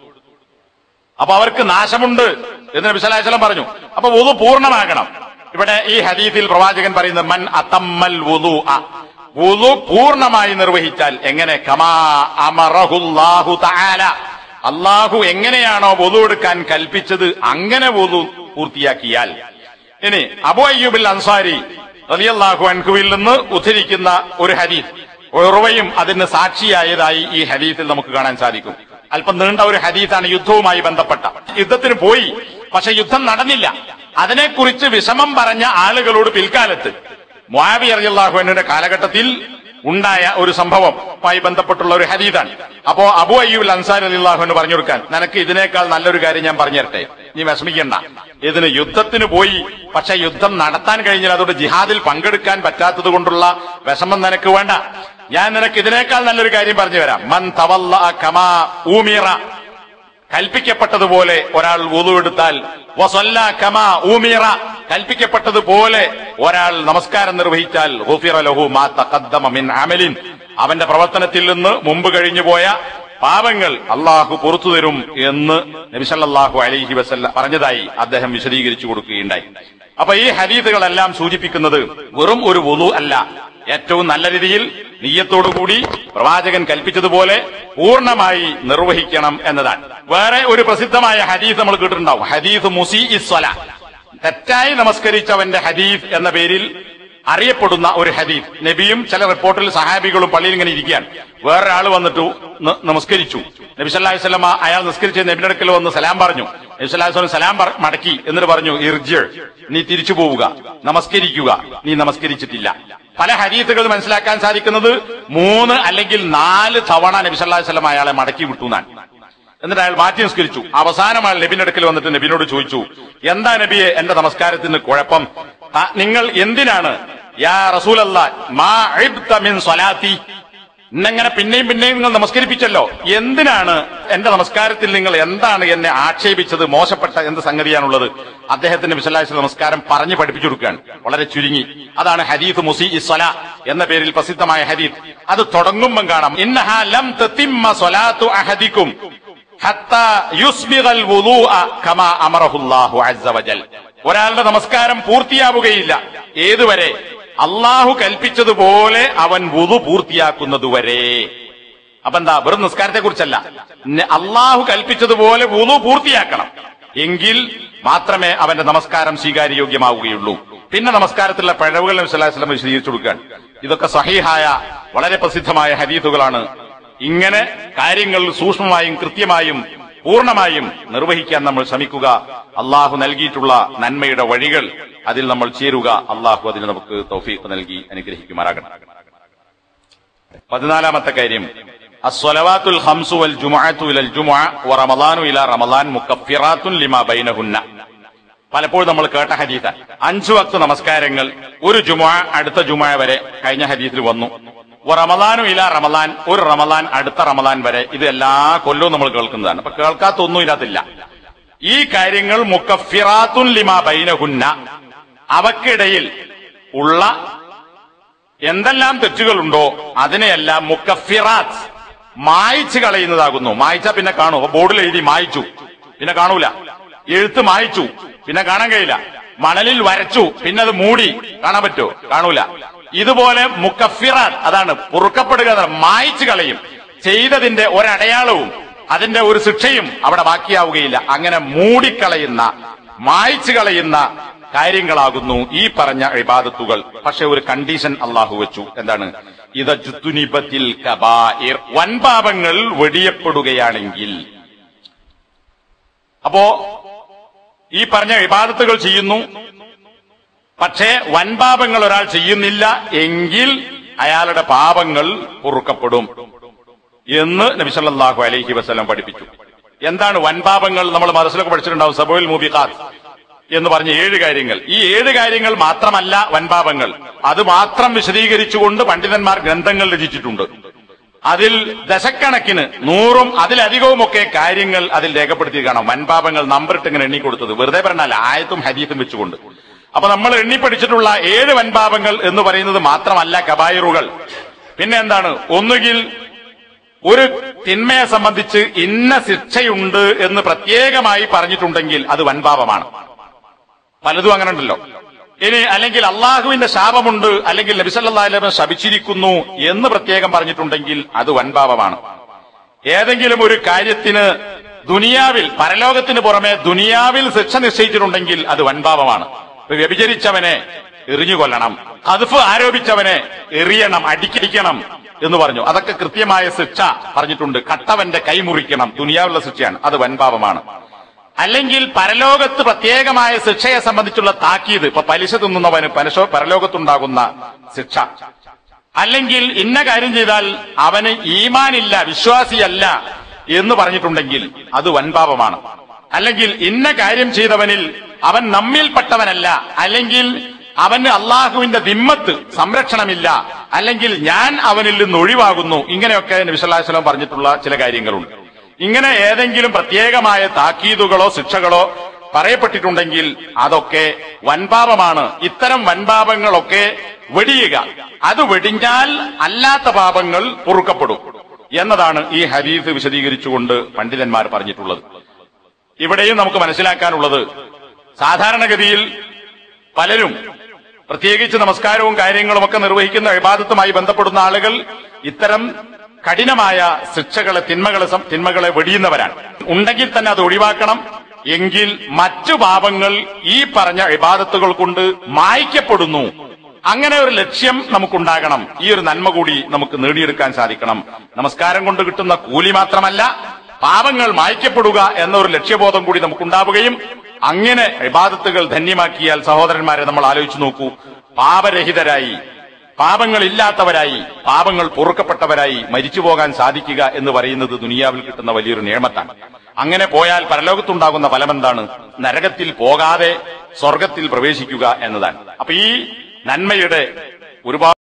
അപ്പൊ അവർക്ക് നാശമുണ്ട് എന്ന് നബി സല്ലല്ലാഹു അലൈഹി വസല്ലം പറഞ്ഞു അപ്പൊ വുദു പൂർണ്ണമാകണം ഇവിടെ ഈ ഹദീസിൽ പ്രവാചകൻ പറയുന്നത് മൻ അതമ്മൽ വുദു വുദു പൂർണ്ണമായി നിർവഹിച്ചാൽ എങ്ങനെ കമാ അമറഹുല്ലാഹു തആല അള്ളാഹു എങ്ങനെയാണോ വുദു എടുക്കാൻ കൽപ്പിച്ചത് അങ്ങനെ വുദു പൂർത്തിയാക്കിയാൽ ഇനി അബു അയ്യൂബിൽ അൻസാരി റളിയല്ലാഹു അൻഹുവിൽ നിന്ന് ഉദ്ധരിക്കുന്ന ഒരു ഹദീസ് ഉറവയും അതിന് സാക്ഷിയായതായി ഈ ഹദീസിൽ നമുക്ക് കാണാൻ സാധിക്കും അല്പം നീണ്ട ഒരു ഹദീസാണ് യുദ്ധവുമായി ബന്ധപ്പെട്ട യുദ്ധത്തിന് പോയി പക്ഷെ യുദ്ധം നടന്നില്ല അതിനെക്കുറിച്ച് വിഷമം പറഞ്ഞ ആളുകളോട് പിൽക്കാലത്ത് മുആവി അറിയാഹുവിന്റെ കാലഘട്ടത്തിൽ ഉണ്ടായ ഒരു സംഭവവുമായി ബന്ധപ്പെട്ടുള്ള ഒരു ഹദീദാണ് അപ്പോ അബു അയ്യൂബ് അൻസാർ അലിള്ളാഹുവിന് പറഞ്ഞു കൊടുക്കാൻ നിനക്ക് ഇതിനേക്കാൾ നല്ലൊരു കാര്യം ഞാൻ പറഞ്ഞു തരട്ടെ നീ വിഷമിക്കണ്ട ഇതിന് യുദ്ധത്തിന് പോയി പക്ഷെ യുദ്ധം നടത്താൻ കഴിഞ്ഞാൽ അതോട് ജിഹാദിൽ പങ്കെടുക്കാൻ പറ്റാത്തത് കൊണ്ടുള്ള വിഷമം നിനക്ക് വേണ്ട ഞാൻ നിനക്ക് ഇതിനേക്കാൾ നല്ലൊരു കാര്യം പറഞ്ഞു തരാം മൻ തവല്ല കമാ ഊമീറ കൽപ്പിക്കപ്പെട്ടതുപോലെ ഒരാൾ വുളുവെടുത്താൽ വസല്ല കമാ ഊമീറ കൽപ്പിക്കപ്പെട്ടതുപോലെ ഒരാൾ നമസ്കാരം നിർവഹിച്ചാൽ ഗുഫിറ ലഹു മാ തഖദ്ദമ മിൻ അമലിൻ അവന്റെ പ്രവർത്തനത്തിൽ നിന്ന് മുമ്പ് കഴിഞ്ഞുപോയ പാപങ്ങൾ അള്ളാഹു പുറത്തു തരും എന്ന് നബിസല്ലാഹു അലൈഹി വസല്ല പറഞ്ഞതായി അദ്ദേഹം വിശദീകരിച്ചു കൊടുക്കുകയുണ്ടായി അപ്പൊ ഈ ഹദീദുകളെല്ലാം സൂചിപ്പിക്കുന്നത് വെറും ഒരു വുളു അല്ല ഏറ്റവും നല്ല രീതിയിൽ നീയത്തോടുകൂടി പ്രവാചകൻ കൽപ്പിച്ചതുപോലെ പൂർണ്ണമായി നിർവഹിക്കണം എന്നതാണ് വേറെ ഒരു പ്രസിദ്ധമായ ഹദീസ് നമ്മൾ കേട്ടിട്ടുണ്ടാവും ഹദീസ് മുസി ഇസ്വല തെറ്റായി നമസ്കരിച്ചവന്റെ ഹദീസ് എന്ന പേരിൽ അറിയപ്പെടുന്ന ഒരു ഹദീസ് നബിയും ചില റിപ്പോർട്ടിൽ സഹാബികളും പള്ളിയിൽ ഇങ്ങനെ ഇരിക്കുകയാണ് വേറൊരാൾ വന്നിട്ട് ന- നമസ്കരിച്ചു നബി സല്ലല്ലാഹു അലൈഹി വസല്ലമ അയാൾ നിസ്കരിച്ച് നബിയുടെ അടുക്കൽ വന്ന് സലാം പറഞ്ഞു നബി സല്ലല്ലാഹു അലൈഹി വസല്ലം സലാം പറ- മടക്കി എന്നിട്ട് പറഞ്ഞു ഇർജ് നീ തിരിച്ചു പോവുക നമസ്കരിക്കുക നീ നമസ്കരിച്ചിട്ടില്ല പല ഹദീസുകൾ മനസ്സിലാക്കാൻ സാധിക്കുന്നത് മൂന്ന് അല്ലെങ്കിൽ നാല് തവണ നബി സല്ലല്ലാഹു അലൈഹി വസല്ലം അയാളെ മടക്കി വിട്ടു എന്നാണ് എന്നിട്ട് അയാൾ മാറ്റി നിസ്കരിച്ചു അവസാനം അയാൾ നബിന്റെ അടുക്കൽ വന്നിട്ട് നബിനോട് ചോദിച്ചു എന്താ നബിയെ എന്റെ നമസ്കാരത്തിന് കുഴപ്പം ത- നിങ്ങൾ എന്തിനാണ് യാ റസൂലല്ല മാ ഇബ്ത മിൻ സ്വലാത്തി ഇന്നെങ്ങനെ പിന്നെയും പിന്നെയും നിങ്ങൾ നമസ്കരിപ്പിച്ചല്ലോ എന്തിനാണ് എന്റെ നമസ്കാരത്തിൽ നിങ്ങൾ എന്താണ് എന്നെ ആക്ഷേപിച്ചത് മോശപ്പെട്ട എന്ത് സംഗതിയാണുള്ളത് അദ്ദേഹത്തിന്റെ വിശലായ നമസ്കാരം പറഞ്ഞു പഠിപ്പിച്ചു കൊടുക്കുകയാണ് വളരെ ചുരുങ്ങി അതാണ് ഹദീഫ് മുസി ഇസ്വല എന്ന പേരിൽ പ്രസിദ്ധമായ ഹദീഫ് അത് തുടങ്ങുമ്പം കാണാം ഇന്നഹ ലം തത്തിമ്മ സ്വലാത്തു അഹദിക്കും ഹത്താ യുസ്ബിഗൽ വുളൂഅ കമാ അമറഹുല്ലാഹു അസ്സ വജൽ ഒരാളുടെ നമസ്കാരം പൂർത്തിയാവുകയില്ല ഏതുവരെ അള്ളാഹു കൽപ്പിച്ചതുപോലെ അവൻ വുതു പൂർത്തിയാക്കുന്നതുവരെ അപ്പൊ എന്താ വെറും നിസ്കാരത്തെ കുറിച്ചല്ല അള്ളാഹു കൽപ്പിച്ചതുപോലെ വുതു പൂർത്തിയാക്കണം എങ്കിൽ മാത്രമേ അവന്റെ നമസ്കാരം സ്വീകാര്യയോഗ്യമാവുകയുള്ളൂ പിന്നെ നമസ്കാരത്തിലുള്ള പിഴവുകൾ നബിസ്വല്ലാസ്ലം വിശദീകരിച്ചു കൊടുക്കാൻ ഇതൊക്കെ സഹീഹായ വളരെ പ്രസിദ്ധമായ ഹദീസുകളാണ് ഇങ്ങനെ കാര്യങ്ങൾ സൂക്ഷ്മമായും കൃത്യമായും പൂർണ്ണമായും നിർവഹിക്കാൻ നമ്മൾ ശ്രമിക്കുക അള്ളാഹു നൽകിയിട്ടുള്ള നന്മയുടെ വഴികൾ അതിൽ നമ്മൾ ചേരുക അള്ളാഹു അതിന് നമുക്ക് തൗഫീഖ് നൽകി അനുഗ്രഹിക്കുമാറാകണം പതിനാലാമത്തെ കാര്യം അസ്വലവാത്തുൽ ഹംസു വൽ ജുമുഅത്തു ഇലൽ ജുമുഅ വ റമളാനു ഇല റമളാൻ മുക്കഫിറാത്തുൻ ലിമാ ബൈനഹുന്ന പലപ്പോഴും നമ്മൾ കേട്ട ഹദീസ അഞ്ചു വക്ത് നമസ്കാരങ്ങൾ ഒരു ജുമുഅ അടുത്ത ജുമുഅ വരെ കഴിഞ്ഞ ഹദീസിൽ വന്നു വ റമളാനു ഇല റമളാൻ ഒരു റമളാൻ അടുത്ത റമളാൻ വരെ ഇത് എല്ലാ കൊല്ലവും നമ്മൾ കേൾക്കുന്നതാണ് അപ്പൊ കേൾക്കാത്തൊന്നും ഇതിനകത്തില്ല ഈ കാര്യങ്ങൾ മുക്കഫിറാത്തുൻ ലിമാ ബൈനഹുന്ന അവക്കിടയിൽ ഉള്ള എന്തെല്ലാം തെറ്റുകളുണ്ടോ അതിനെയെല്ലാം മുക്കഫിറാത്ത് മായിച്ചു കളയുന്നതാകുന്നു മായിച്ചാ പിന്നെ കാണൂ അപ്പൊ ബോർഡിൽ എഴുതി മായിച്ചു പിന്നെ കാണൂല എഴുത്ത് മായിച്ചു പിന്നെ കാണാൻ കഴിയില്ല മണലിൽ വരച്ചു പിന്നെ അത് മൂടി കാണാൻ പറ്റുമോ കാണൂല ഇതുപോലെ മുക്കഫിറാത്ത് അതാണ് പൊറുക്കപ്പെടുക എന്നാണ്. മായിച്ചു കളയും ചെയ്തതിന്റെ ഒരടയാളവും അതിന്റെ ഒരു ശിക്ഷയും അവിടെ ബാക്കിയാവുകയില്ല അങ്ങനെ മൂടിക്കളയുന്ന മായിച്ചു കളയുന്ന കാര്യങ്ങളാകുന്നു ഈ പറഞ്ഞ ഇബാദത്തുകൾ പക്ഷെ ഒരു കണ്ടീഷൻ അള്ളാഹു വെച്ചു എന്താണ് ഇതജുത്തുനിബത്തിൽ കബായിർ വൻപാപങ്ങൾ വെടിയപ്പെടുകയാണെങ്കിൽ അപ്പോ ഈ പറഞ്ഞ ഇബാദത്തുകൾ ചെയ്യുന്നു പക്ഷേ വൻപാപങ്ങൾ ഒരാൾ ചെയ്യുന്നില്ല എങ്കിൽ അയാളുടെ പാപങ്ങൾ പൊറുക്കപ്പെടും എന്ന് നബി സല്ലല്ലാഹു അലൈഹി വസല്ലം പഠിപ്പിച്ചു എന്താണ് വൻപാപങ്ങൾ നമ്മൾ മദർസിലൊക്കെ പഠിച്ചിട്ടുണ്ടാവും സബോയിൽ മൂബിഖാത്ത് എന്ന് പറഞ്ഞ ഏഴ് കാര്യങ്ങൾ ഈ ഏഴ് കാര്യങ്ങൾ മാത്രമല്ല വൻപാപങ്ങൾ അത് മാത്രം വിശദീകരിച്ചുകൊണ്ട് പണ്ഡിതന്മാർ ഗ്രന്ഥങ്ങൾ രചിച്ചിട്ടുണ്ട് അതിൽ ദശക്കണക്കിന് നൂറും അതിലധികവുമൊക്കെ കാര്യങ്ങൾ അതിൽ രേഖപ്പെടുത്തി കാണാം വൻപാപങ്ങൾ നമ്പറിട്ട് ഇങ്ങനെ എണ്ണി കൊടുത്തത് വെറുതെ പറഞ്ഞാൽ ആയത്തും ഹദീസും വെച്ചുകൊണ്ട് അപ്പൊ നമ്മൾ എണ്ണി പഠിച്ചിട്ടുള്ള ഏഴ് വൻപാപങ്ങൾ എന്ന് പറയുന്നത് മാത്രമല്ല കബായിറുകൾ പിന്നെ എന്താണ് ഒന്നുകിൽ ഒരു തിന്മയെ സംബന്ധിച്ച് ഇന്ന ശിക്ഷയുണ്ട് എന്ന് പ്രത്യേകമായി പറഞ്ഞിട്ടുണ്ടെങ്കിൽ അത് വൻപാപമാണ് പലതും അങ്ങനെ ഉണ്ടല്ലോ ഇനി അല്ലെങ്കിൽ അള്ളാഹുവിന്റെ ശാപമുണ്ട് അല്ലെങ്കിൽ നബിസല്ലാ ശപിച്ചിരിക്കുന്നു എന്ന് പ്രത്യേകം പറഞ്ഞിട്ടുണ്ടെങ്കിൽ അത് വൻപാപമാണ് ഏതെങ്കിലും ഒരു കാര്യത്തിന് ദുനിയാവിൽ പരലോകത്തിന് പുറമെ ദുനിയാവിൽ ശിക്ഷ നിശ്ചയിച്ചിട്ടുണ്ടെങ്കിൽ അത് വൻപാപമാണ് ഇപ്പൊ വ്യഭിചരിച്ചവനെ എറിഞ്ഞു കൊല്ലണം കതുഫ് ആരോപിച്ചവനെ എറിയണം അടിക്കടിക്കണം എന്ന് പറഞ്ഞു അതൊക്കെ കൃത്യമായ ശിക്ഷ പറഞ്ഞിട്ടുണ്ട് കട്ടവന്റെ കൈ മുറിക്കണം ദുനിയാവിലുള്ള ശിക്ഷയാണ് അത് വൻപാപമാണ് അല്ലെങ്കിൽ പരലോകത്ത് പ്രത്യേകമായ ശിക്ഷയെ സംബന്ധിച്ചുള്ള താക്കീത് ഇപ്പൊ പലിശ തിന്നുന്നവന് പലിശ പരലോകത്തുണ്ടാകുന്ന ശിക്ഷ അല്ലെങ്കിൽ ഇന്ന കാര്യം ചെയ്താൽ അവന് ഈമാനില്ല വിശ്വാസിയല്ല എന്ന് പറഞ്ഞിട്ടുണ്ടെങ്കിൽ അത് വൻപാപമാണ് അല്ലെങ്കിൽ ഇന്ന കാര്യം ചെയ്തവനിൽ അവൻ നമ്മിൽപ്പെട്ടവനല്ല അല്ലെങ്കിൽ അവന് അള്ളാഹുവിന്റെ ദിമ്മത്ത് സംരക്ഷണമില്ല അല്ലെങ്കിൽ ഞാൻ അവനിൽ നിന്ന് ഒഴിവാകുന്നു ഇങ്ങനെയൊക്കെ നബിസ്വല്ലാസ്ലം പറഞ്ഞിട്ടുള്ള ചില കാര്യങ്ങളുണ്ട് ഇങ്ങനെ ഏതെങ്കിലും പ്രത്യേകമായ താക്കീതുകളോ ശിക്ഷകളോ പറയപ്പെട്ടിട്ടുണ്ടെങ്കിൽ അതൊക്കെ വൻപാപമാണ് ഇത്തരം വൻപാപങ്ങളൊക്കെ വെടിയുക അത് വെടിഞ്ഞാൽ അല്ലാത്ത പാപങ്ങൾ പൊറുക്കപ്പെടും എന്നതാണ് ഈ ഹദീസ് വിശദീകരിച്ചുകൊണ്ട് പണ്ഡിതന്മാർ പറഞ്ഞിട്ടുള്ളത് ഇവിടെയും നമുക്ക് മനസ്സിലാക്കാനുള്ളത് സാധാരണഗതിയിൽ പലരും പ്രത്യേകിച്ച് നമസ്കാരവും കാര്യങ്ങളും ഒക്കെ നിർവഹിക്കുന്ന വിവാദത്തുമായി ബന്ധപ്പെടുന്ന ആളുകൾ ഇത്തരം കഠിനമായ ശിക്ഷകളെ തിന്മകളെ സം- തിന്മകളെ വെടിയുന്നവരാണ് ഉണ്ടെങ്കിൽ തന്നെ അത് ഒഴിവാക്കണം എങ്കിൽ മറ്റു പാപങ്ങൾ ഈ പറഞ്ഞ ഇബാദത്തുകൾ കൊണ്ട് മായ്ക്കപ്പെടുന്നു അങ്ങനെ ഒരു ലക്ഷ്യം നമുക്കുണ്ടാകണം ഈ ഒരു നന്മ കൂടി നമുക്ക് നേടിയെടുക്കാൻ സാധിക്കണം നമസ്കാരം കൊണ്ട് കിട്ടുന്ന കൂലി മാത്രമല്ല പാപങ്ങൾ മായ്ക്കപ്പെടുക എന്ന ഒരു ലക്ഷ്യബോധം കൂടി നമുക്കുണ്ടാവുകയും അങ്ങനെ ഇബാദത്തുകൾ ധന്യമാക്കിയാൽ സഹോദരന്മാരെ നമ്മൾ ആലോചിച്ചു നോക്കൂ പാപരഹിതരായി പാപങ്ങളില്ലാത്തവരായി പാപങ്ങൾ പൊറുക്കപ്പെട്ടവരായി മരിച്ചു പോകാൻ സാധിക്കുക എന്ന് പറയുന്നത് ദുനിയാവിൽ കിട്ടുന്ന വലിയൊരു നിയമത്താണ് അങ്ങനെ പോയാൽ പരലോകത്തുണ്ടാകുന്ന ഫലമെന്താണ് നരകത്തിൽ പോകാതെ സ്വർഗത്തിൽ പ്രവേശിക്കുക എന്നതാണ് അപ്പൊ ഈ നന്മയുടെ ഒരുപാട്